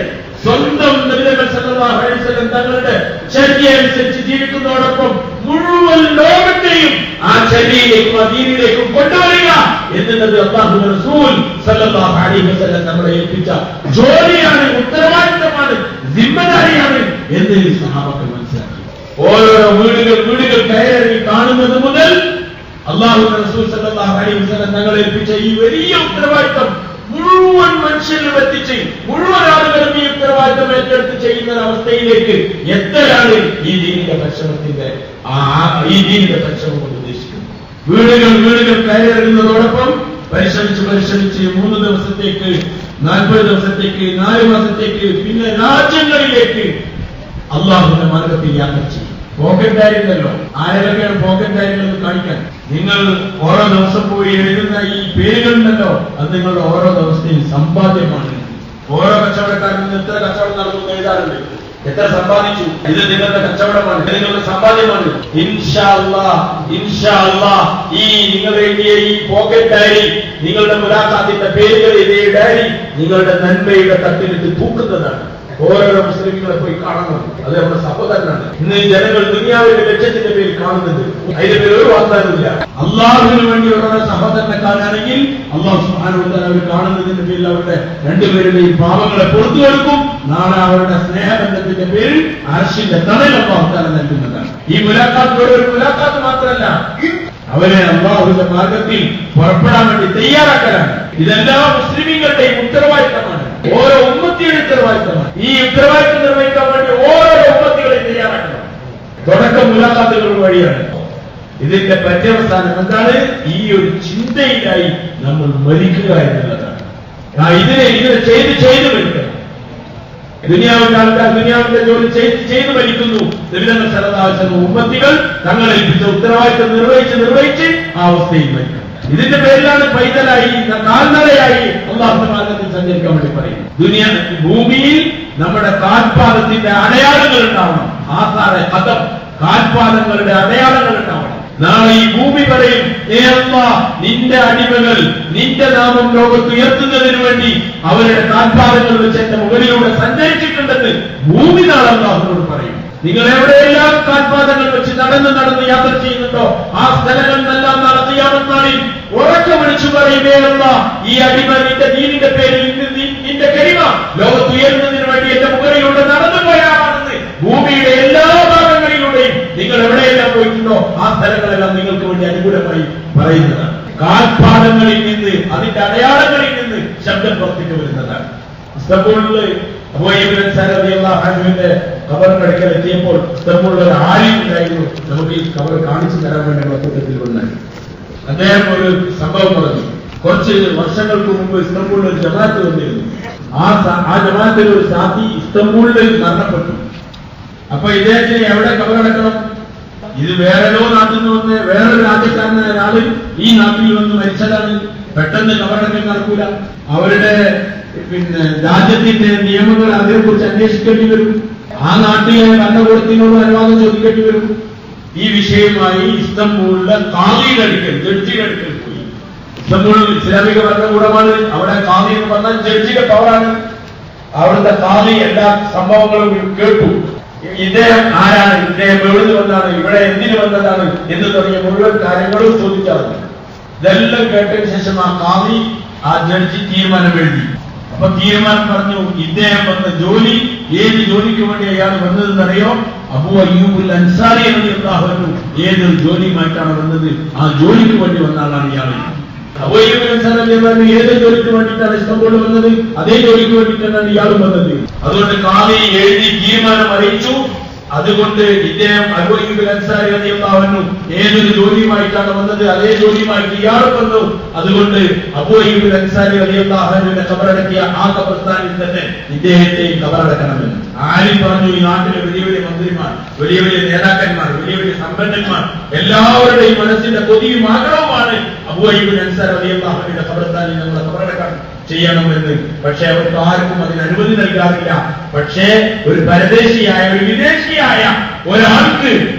സ്വന്തം നബിതങ്ങൾ സല്ലല്ലാഹു അലൈഹി വസല്ലം തങ്ങളുടെ ചര്യയനുസരിച്ച് ജീവിക്കുന്നതോടൊപ്പം മുഴുവൻ ലോകത്തെയും ആ ചര്യയിലേക്കും ആ ദീനിലേക്കും കൊണ്ടുവരിക എന്നുള്ളത് അള്ളാഹു റസൂൽ സല്ലല്ലാഹു അലൈഹി വസല്ലം നമ്മളെ ഏൽപ്പിച്ച ജോലിയാണ് ഉത്തരവാദിത്തമാണ് ജിമ്മദാരിയാണ് എന്ന് ഈ സഹാബക്കൾ മനസ്സിലാക്കി ഓരോരോ വീടുകൾ വീടുകൾ കയറി കാണുന്നത് മുതൽ അള്ളാഹു റസൂൽ സല്ലല്ലാഹു അലൈഹി വസല്ലം തങ്ങളെ ഏൽപ്പിച്ച ഈ വലിയ ഉത്തരവാദിത്തം മുഴുവൻ മനുഷ്യരിലും എത്തിച്ച് മുഴുവൻ ആളുകളും ഈ ഉത്തരവാദിത്തം ഏറ്റെടുത്ത് ചെയ്യുന്ന ഒരു അവസ്ഥയിലേക്ക് എത്തലാണ് ഈ ദീനിന്റെ പരിശ്രമത്തിന്റെ ആ ആ- ഈ ദീനിന്റെ പരിശ്രമം കൊണ്ട് ഉദ്ദേശിക്കുന്നത് വീടുകൾ വീടുകൾ കയറിടുന്നതോടൊപ്പം പരിശ്രമിച്ച് പരിശ്രമിച്ച് മൂന്ന് ദിവസത്തേക്ക് നാൽപ്പത് ദിവസത്തേക്ക് നാല് മാസത്തേക്ക് പിന്നെ രാജ്യങ്ങളിലേക്ക് അള്ളാഹുവിന്റെ മാർഗത്തിൽ യാത്ര ചെയ്യും പോക്കറ്റ് ഡയറി ഉണ്ടല്ലോ ആരെയൊക്കെയാണ് പോക്കറ്റ് ഡയറികൾ എന്ന് കാണിക്കാൻ നിങ്ങൾ ഓരോ ദിവസം പോയി എഴുതുന്ന ഈ പേരുകളുണ്ടല്ലോ അത് നിങ്ങളുടെ ഓരോ ദിവസത്തെയും സമ്പാദ്യമാണ് ഓരോ കച്ചവടക്കാരനും ഇന്ന് എത്ര കച്ചവടം നടന്നു എന്ന് എഴുതാറുണ്ട് എത്ര സമ്പാദിച്ചു ഇത് നിങ്ങളുടെ കച്ചവടമാണ് ഇത് നിങ്ങളുടെ സമ്പാദ്യമാണ് ഇൻഷാ അല്ലാ, ഇൻഷാ അല്ലാ, ഈ നിങ്ങൾ എഴുതിയ ഈ പോക്കറ്റ് ഡയറി നിങ്ങളുടെ മുലാഖാത്തിന്റെ പേരുകൾ എഴുതിയ ഡയറി നിങ്ങളുടെ നന്മയുടെ തട്ടിലിട്ട് തൂക്കുന്നതാണ് ഓരോരോ മുസ്ലിങ്ങളെ പോയി കാണണം അത് നമ്മുടെ സഹോദരനാണ് ഇന്ന് ഈ ജനങ്ങൾ ദുനിയാവിന്റെ ലക്ഷ്യത്തിന്റെ പേരിൽ കാണുന്നത് അതിന്റെ പേര് ഒരു വാഗ്ദാനമില്ല അള്ളാഹുവിന് വേണ്ടി ഓരോ സഹോദരനെ കാണുകയാണെങ്കിൽ അള്ളാഹു സുബ്ഹാനഹു അവർ കാണുന്നതിന്റെ പേരിൽ അവരുടെ രണ്ടുപേരുടെയും പാപങ്ങളെ പുറത്തു കൊടുക്കും നാളെ അവരുടെ സ്നേഹബന്ധത്തിന്റെ പേരിൽ അർഷിന്റെ തണൽ അള്ളാഹു നൽകുന്നതാണ് ഈ മുലാഖാത്തിലൂടെ ഒരു മുലാഖാത്ത് മാത്രമല്ല അവരെ അള്ളാഹുവിന്റെ മാർഗത്തിൽ പുറപ്പെടാൻ വേണ്ടി തയ്യാറാക്കലാണ് ഇതെല്ലാം മുസ്ലിമീങ്ങളുടെയും ഉത്തരവാദിത്തമാണ് ഓരോ ഉമ്മത്തിയുടെ ഉത്തരവാദിത്തമാണ് ഈ ഉത്തരവാദിത്തം നിർവഹിക്കാൻ വേണ്ടി ഓരോ ഉമ്മത്തികളെയും തയ്യാറാക്കണം തുടക്കം മുലാഖാത്തുകൾ വഴിയാണ് ഇതിന്റെ പര്യവസാനം എന്താണ് ഈ ഒരു ചിന്തയിലായി നമ്മൾ മരിക്കുക എന്നുള്ളതാണ് ആ ഇതിനെ ഇതിനെ ചെയ്ത് ചെയ്ത് മരിക്കണം ദുനിയാവിന്റെ ആൾക്കാർ ദുനിയാവിന്റെ ജോലി ചെയ്ത് ചെയ്ത് മരിക്കുന്നു ദുരിതങ്ങൾ സ്ഥലത്താവശ്യം ഉമ്മത്തികൾ തങ്ങൾ ഏൽപ്പിച്ച ഉത്തരവാദിത്തം നിർവഹിച്ച് നിർവഹിച്ച് ആ അവസ്ഥയിൽ മരിക്കണം ഇതിന്റെ പേരിലാണ് പൈതലായി കാൽനടയായി അള്ളാഹുന്റെ മാർഗത്തിൽ സഞ്ചരിക്കാൻ വേണ്ടി പറയുന്നത് ദുനിയ ഭൂമിയിൽ നമ്മുടെ കാൽപാദത്തിന്റെ അടയാളങ്ങൾ ഉണ്ടാവണം ആസാറെ കഥം കാൽപാദങ്ങളുടെ അടയാളങ്ങൾ ഉണ്ടാവണം നാളെ ഈ ഭൂമി പറയും "ഏ അല്ലാ, നിന്റെ അടിമകൾ നിന്റെ നാമം ലോകത്ത് ഉയർത്തുന്നതിന് വേണ്ടി അവരുടെ കാൽപാദങ്ങൾ വെച്ച് എന്റെ മുകളിലൂടെ സഞ്ചരിച്ചിട്ടുണ്ടെന്ന് ഭൂമി നാളെ അള്ളാഹുനോട് പറയും നിങ്ങൾ എവിടെയെല്ലാം കാൽപാദങ്ങൾ വെച്ച് നടന്ന് നടന്ന് യാത്ര ചെയ്യുന്നുണ്ടോ ആ സ്ഥലങ്ങളിലെല്ലാം നടത്തിയാമെന്നാളിൽ ഉറക്കെ വിളിച്ചു പറയുകേ അല്ല ഈ അടിമ നിന്റെ ദീനിന്റെ പേരിൽ ഇന്ന് നീ- നിന്റെ കരിമ ലോകത്ത് ഉയരുന്നതിന് വേണ്ടി എന്റെ മുകളിലൂടെ നടന്നു പോയാണെന്ന് ഭൂമിയുടെ എല്ലാ ഭാഗങ്ങളിലൂടെയും നിങ്ങൾ എവിടെയെല്ലാം പോയിട്ടുണ്ടോ ആ സ്ഥലങ്ങളെല്ലാം നിങ്ങൾക്ക് വേണ്ടി അനുകൂലമായി പറയുന്നതാണ് കാൽപാദങ്ങളിൽ നിന്ന് അതിന്റെ അടയാളങ്ങളിൽ നിന്ന് ശബ്ദം പുറത്തേക്ക് വരുന്നതാണ് ഇസ്തംബൂളില് അബൂയ്യബിൻ സാരദിയുടെ കബറിനടുക്കൽ എത്തിയപ്പോൾ ഇസ്തംബൂളിൽ ഒരു ആലിം ഉണ്ടായിരുന്നു നമുക്ക് ഈ കബർ കാണിച്ചു തരാൻ വേണ്ടി കൂട്ടത്തിൽ വന്നാൽ അദ്ദേഹം ഒരു സംഭവം പറഞ്ഞു കുറച്ച് വർഷങ്ങൾക്ക് മുമ്പ് ഇസ്തംബൂളിൽ ഒരു ജമാഅത്ത് വന്നിരുന്നു ആ സ- ആ ജമാഅത്തിൽ ഒരു സാധി ഇസ്തംബൂളിൽ മരണപ്പെട്ടു അപ്പൊ ഇദ്ദേഹത്തിന് എവിടെ കബറടക്കണം ഇത് വേറെയോ നാട്ടിൽ നിന്ന് വന്ന് വേറൊരു രാജ്യക്കാരനായ ഒരാള് ഈ നാട്ടിൽ വന്ന് മരിച്ചതാണ് പെട്ടെന്ന് കബറടക്കൽ നടക്കൂല അവരുടെ പിന്നെ രാജ്യത്തിന്റെ നിയമങ്ങൾ അതിനെക്കുറിച്ച് അന്വേഷിക്കേണ്ടി വരും ആ നാട്ടിലെ ഭരണകൂടത്തിനോട് അനുവാദം ചോദിക്കേണ്ടി വരും ഈ വിഷയമായി ഇസ്തംബൂളിലെ കാളിയുടെ അടുക്കൽ ജഡ്ജിയുടെ അടുക്കൽ പോയി ഇസ്തംബൂൾ ഇസ്ലാമിക ഭരണകൂടമാണ് അവിടെ കാളി എന്ന് പറഞ്ഞാൽ ജഡ്ജിയുടെ പവറാണ് അവിടുത്തെ കാളി എല്ലാ സംഭവങ്ങളും കേട്ടു ഇദ്ദേഹം ആരാണ് ഇദ്ദേഹം എവിടുന്ന് വന്നാണ് ഇവിടെ എന്തിനു വന്നതാണ് എന്ന് തുടങ്ങിയ മുഴുവൻ കാര്യങ്ങളും ചോദിക്കാറുണ്ട് ഇതെല്ലാം കേട്ടതിന് ശേഷം ആ കാളി ആ ജഡ്ജി തീരുമാനം എഴുതി അപ്പൊ തീരുമാനം പറഞ്ഞു ഇദ്ദേഹം വന്ന ജോലി ഏത് ജോലിക്ക് വേണ്ടി അയാൾ വന്നതെന്നറിയോ അബു അയ്യൂബുൽ അൻസാരി എന്ന് ഏത് ജോലിയുമായിട്ടാണ് വന്നത് ആ ജോലിക്ക് വേണ്ടി വന്ന ആളാണ് ഇയാൾ അബൂ അയ്യൂബ് അൻസാരി റളിയല്ലാഹു അൻഹു ഏത് ജോലിക്ക് വേണ്ടിയിട്ടാണ് ഇഷ്ടംപോലെ വന്നത് അതേ ജോലിക്ക് വേണ്ടിയിട്ടാണ് ഇയാളും വന്നത് അതുകൊണ്ട് കാളി എഴുതി തീരുമാനം അറിയിച്ചു അതുകൊണ്ട് ഇദ്ദേഹം അബൂ അയ്യൂബ് അൻസാരി റളിയല്ലാഹു അൻഹു ഏതൊരു ജോലിയുമായിട്ടാണ് വന്നത് അതേ ജോലിയുമായിട്ട് ഇയാൾ വന്നു അതുകൊണ്ട് അബൂ അയ്യൂബ് അൻസാരി റളിയല്ലാഹു അൻഹുവിനെ കബറടക്കിയ ആ കബർസ്ഥാനിൽ തന്നെ ഇദ്ദേഹത്തെയും കബറടക്കണമെന്ന് ആരും പറഞ്ഞു ഈ നാട്ടിലെ വലിയ വലിയ മന്ത്രിമാർ വലിയ വലിയ നേതാക്കന്മാർ വലിയ വലിയ സമ്പന്നന്മാർ എല്ലാവരുടെയും മനസ്സിന്റെ കൊതിയും ആഗ്രഹവുമാണ് അബൂ അയ്യൂബ് അൻസാരി റളിയല്ലാഹു അൻഹുവിന്റെ കബർസ്ഥാനിൽ നമ്മൾ കബറടക്കാൻ ചെയ്യണമെന്ന് പക്ഷെ അവർക്ക് ആർക്കും അതിന് അനുമതി നൽകാറില്ല പക്ഷേ ഒരു പരദേശിയായ ഒരു വിദേശിയായ ഒരാൾക്ക്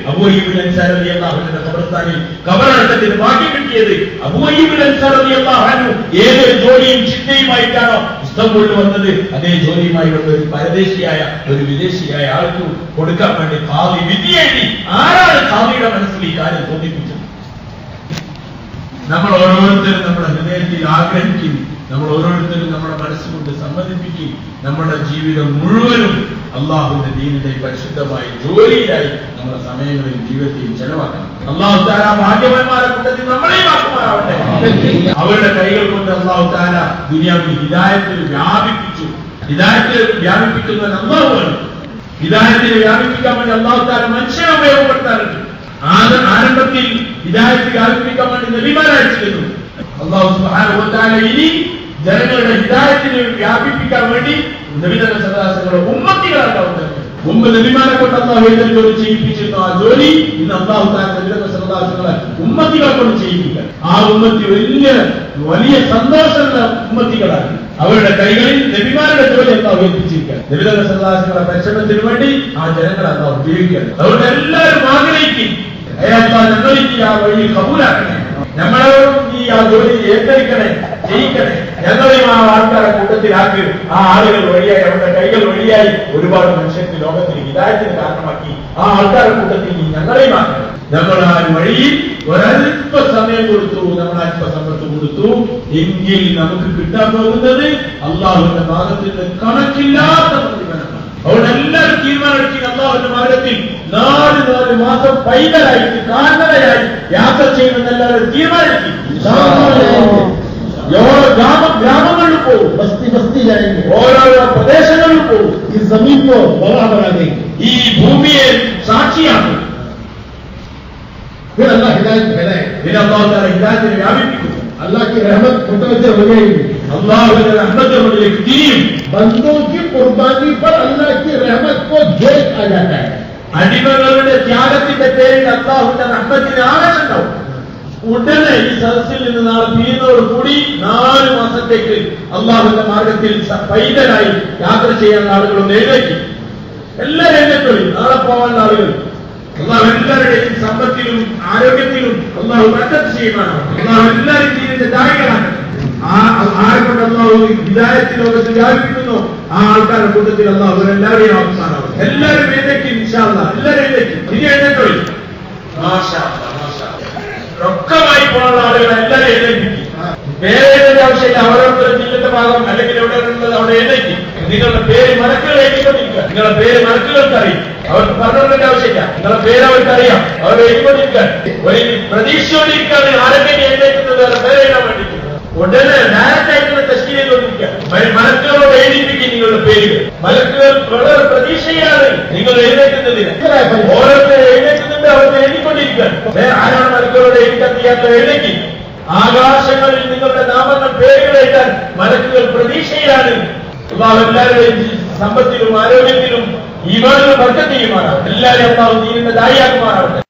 അബൂയ്യൂബിൽ അൻസാർ റളിയല്ലാഹുവിന്റെ ഖബർസ്ഥാനിൽ ഖബറടക്കത്തിന് ഭാഗ്യം കിട്ടിയത് അബൂയ്യൂബിൽ അൻസാർ റളിയല്ലാഹു ഏതൊരു ജോലിയും ചിന്തയുമായിട്ടാണോ ഇസ്തംബൂളിൽ വന്നത് അതേ ജോലിയുമായി വന്ന ഒരു പരദേശിയായ ഒരു വിദേശിയായ ആൾക്ക് കൊടുക്കാൻ വേണ്ടി കാവി വിധിയെഴുതി ആരാണ് കാവിയുടെ മനസ്സിൽ ഈ കാര്യം തോന്നിപ്പിച്ചത് നമ്മൾ ഓരോരുത്തരും നമ്മുടെ ഹൃദയത്തിൽ ആഗ്രഹിക്കും നമ്മൾ ഓരോരുത്തരും നമ്മുടെ മനസ്സുകൊണ്ട് സമ്മതിപ്പിക്കും നമ്മുടെ ജീവിതം മുഴുവനും അള്ളാഹുവിന്റെ ദീനിന്റെ പരിശുദ്ധമായി ജോലിയിലായി നമ്മുടെ സമയങ്ങളിൽ ജീവിതത്തിൽ ചെലവാക്കണം അള്ളാഹു താര ഭാഗ്യവാന്മാരെ കൂട്ടത്തിൽ നമ്മളെയും ആക്കുമാറാവട്ടെ അവരുടെ കൈകൾ കൊണ്ട് അള്ളാഹു താര ദുനിയാവിൽ ഹിദായത്തിൽ വ്യാപിപ്പിച്ചു ഹിദായത്തിൽ വ്യാപിപ്പിക്കുന്നവൻ അള്ളാഹുവാണ് ഹിദായത്തിൽ വ്യാപിപ്പിക്കാൻ വേണ്ടി അള്ളാഹു താര മനുഷ്യനെ ഉപയോഗപ്പെടുത്താറുണ്ട് ആദ- ആരംഭത്തിൽ ഹിദായത്ത് വ്യാപിപ്പിക്കാൻ വേണ്ടി നബിമാരയച്ചിരുന്നു അള്ളാഹു സുബ്ഹാനഹു വ തആല ഇനി ജനങ്ങളുടെ ഹിദായത്തിന് വ്യാപിപ്പിക്കാൻ വേണ്ടി നബിതന സദാസങ്ങളുടെ ഉമ്മത്തികളാണ് മുമ്പ് നബിമാരെ കൊണ്ട് അള്ളാഹു ഏതൊരു ജോലി ചെയ്യിപ്പിച്ചിരുന്നു ആ ജോലി ഇന്ന് അള്ളാഹു താൻ നബിതന സദാസങ്ങളെ ഉമ്മത്തികളെ കൊണ്ട് ചെയ്യിപ്പിക്കാൻ ആ ഉമ്മത്തി വലിയ വലിയ സന്തോഷമുള്ള ഉമ്മത്തികളാണ് അവരുടെ കൈകളിൽ നബിമാരുടെ ജോലി അള്ളാഹു ഏൽപ്പിച്ചിരിക്കുക നബിതന സദാസങ്ങളുടെ പരിശ്രമത്തിന് വേണ്ടി ആ ജനങ്ങളെ അള്ളാഹു ഉപയോഗിക്കുക അതുകൊണ്ട് എല്ലാവരും ആഗ്രഹിക്കും ഏ അള്ളാഹ് ഞങ്ങൾക്ക് ഈ ആ വഴി കബൂലാക്കണേ ഞങ്ങളോടും ഈ ആ ജോലി ഏറ്റെടുക്കണേ ജയിക്കണേ ഞങ്ങളെയും ആ ആൾക്കാരെ കൂട്ടത്തിലാക്കി ആ ആളുകൾ വഴിയായി അവരുടെ കൈകൾ വഴിയായി ഒരുപാട് മനുഷ്യർക്ക് ലോകത്തിന് ഹിതായത്തിന് കാരണമാക്കി ആ ആൾക്കാരുടെ കൂട്ടത്തിൽ നീ ഞങ്ങളെയും ആക്കണം നമ്മൾ ആ വഴിയിൽ ഒരല്പ സമയം കൊടുത്തു നമ്മൾ അല്പ സമ്പത്ത് കൊടുത്തു എങ്കിൽ നമുക്ക് കിട്ടാൻ പോകുന്നത് അള്ളാഹുവിന്റെ ഭാഗത്തിൽ നിന്ന് കണക്കില്ലാത്ത പ്രതിഫലമാണ് അതുകൊണ്ട് എല്ലാവരും തീരുമാനമെടുക്കി അള്ളാഹുവിന്റെ മാർഗത്തിൽ നാല് നാല് മാസം പൈതലായിട്ട് കാരണതയായി യാത്ര ചെയ്യുമെന്ന് എല്ലാവരും തീരുമാനിക്കും ഓരോ ഗ്രാമ ഗ്രാമങ്ങളിൽ പോകും बस्ती बस्ती जाएंगे ഓരോരോ പ്രദേശങ്ങളിൽ പോകും इस जमीन को बड़ा बना देंगे ഈ ഭൂമിയെ സാക്ഷിയാക്കും फिर अल्लाह हिदायत फैलाएगा പിന്നെ അള്ളാഹു താല ഹിദായത്തിനെ വ്യാപിപ്പിക്കും अल्लाह की रहमत मुतवजह हो जाएगी അള്ളാഹുവിന്റെ അഹമ്മദിലേക്ക് തിരിയും बंदों की कुर्बानी पर अल्लाह की रहमत को जोश आ जाता है അടിമകളുടെ ത്യാഗത്തിന്റെ പേരിൽ അള്ളാഹുവിന്റെ റഹ്മത്തിന് ആവേശമുണ്ടാവും ഉടനെ ഈ സദസ്സിൽ നിന്ന് നാളെ പിരിയുന്നതോട് കൂടി നാല് മാസത്തേക്ക് അള്ളാഹുവിന്റെ മാർഗത്തിൽ സ- പൈതലായി യാത്ര ചെയ്യാൻ ആളുകൾ ഒന്ന് എഴുന്നേക്കും എല്ലാവരും എഴുന്നേറ്റോളി നാളെ പോകാനുള്ള ആളുകൾ അള്ളാഹു എല്ലാവരുടെയും സമ്പത്തിലും ആരോഗ്യത്തിലും അള്ളാഹു ബർക്കത്ത് ചെയ്യുവാനോ അള്ളാഹു എല്ലാവരും ജീവിതത്തെ ദായികളാണ് ആ ആരെ കൊണ്ട് അള്ളാഹു വിദായത്തിൽ ലോകത്ത് വ്യാപിപ്പിക്കുന്നു ആ ആൾക്കാരുടെ കൂട്ടത്തിൽ അള്ളാഹു അവരെല്ലാവരെയും ആക്കുമാറാവും എല്ലാവരും എഴുന്നേക്കും ഇൻഷാല്ല എല്ലാവരും എഴുന്നേക്കും ഇനി എഴുന്നേറ്റോളി മാഷാ അല്ലാ, മാഷാ അല്ലാ. റൊക്കമായി പോകാനുള്ള ആളുകൾ എല്ലാവരും എഴുന്നേൽപ്പിക്കും പേരെഴുതേണ്ട ആവശ്യമില്ല അവരവരുടെ ജില്ലയുടെ ഭാഗം അല്ലെങ്കിൽ എവിടെ ഉള്ളത് അവിടെ എഴുന്നേക്കും നിങ്ങളുടെ പേര് മലക്കുകൾ എഴുതിക്കൊണ്ടിരിക്കുക നിങ്ങളുടെ പേര് മലക്കുകൾക്ക് അറിയും അവർക്ക് പറഞ്ഞുകൊണ്ടേണ്ട ആവശ്യമില്ല നിങ്ങളുടെ പേര് അവർക്ക് അറിയാം അവർ എഴുതിക്കൊണ്ടിരിക്കാൻ ഒരു പ്രതീക്ഷയോടിരിക്കാണ് ആരൊക്കെ എഴുന്നേക്കുന്നത് അവരുടെ പേര് എഴുതാൻ വേണ്ടി ഉടനെ ഡയറക്റ്റ് ആയിട്ടുള്ള ടെസ്റ്റ് ചെയ്തുകൊണ്ടിരിക്കുക മലക്കുകളോട് എഴുതിപ്പിക്കും നിങ്ങളുടെ പേര് മലക്കുകൾ വളരെ പ്രതീക്ഷയാണ് നിങ്ങൾ എഴുന്നേക്കുന്നതിന് ഓരോരുത്തർ എഴുന്നേക്കുന്നുണ്ട് അവർക്ക് എഴുതിക്കൊണ്ടിരിക്കാൻ വേറെ ആരാണ് മലക്കുകളോട് എഴുതിക്കാൻ ചെയ്യാത്ത എഴുന്നേക്കി ആകാശങ്ങളിൽ നിങ്ങളുടെ നാമങ്ങൾ പേരുകൾ എഴുതാൻ മലക്കുകൾ പ്രതീക്ഷയിലാണ് അള്ളാഹു എല്ലാവരുടെയും സമ്പത്തിലും ആരോഗ്യത്തിലും ഈമാനിലും വർക്കം ചെയ്യുമാറാം എല്ലാവരും അള്ളാഹു നീരുന്ന ദായിയാക്കുമാറാവട്ടെ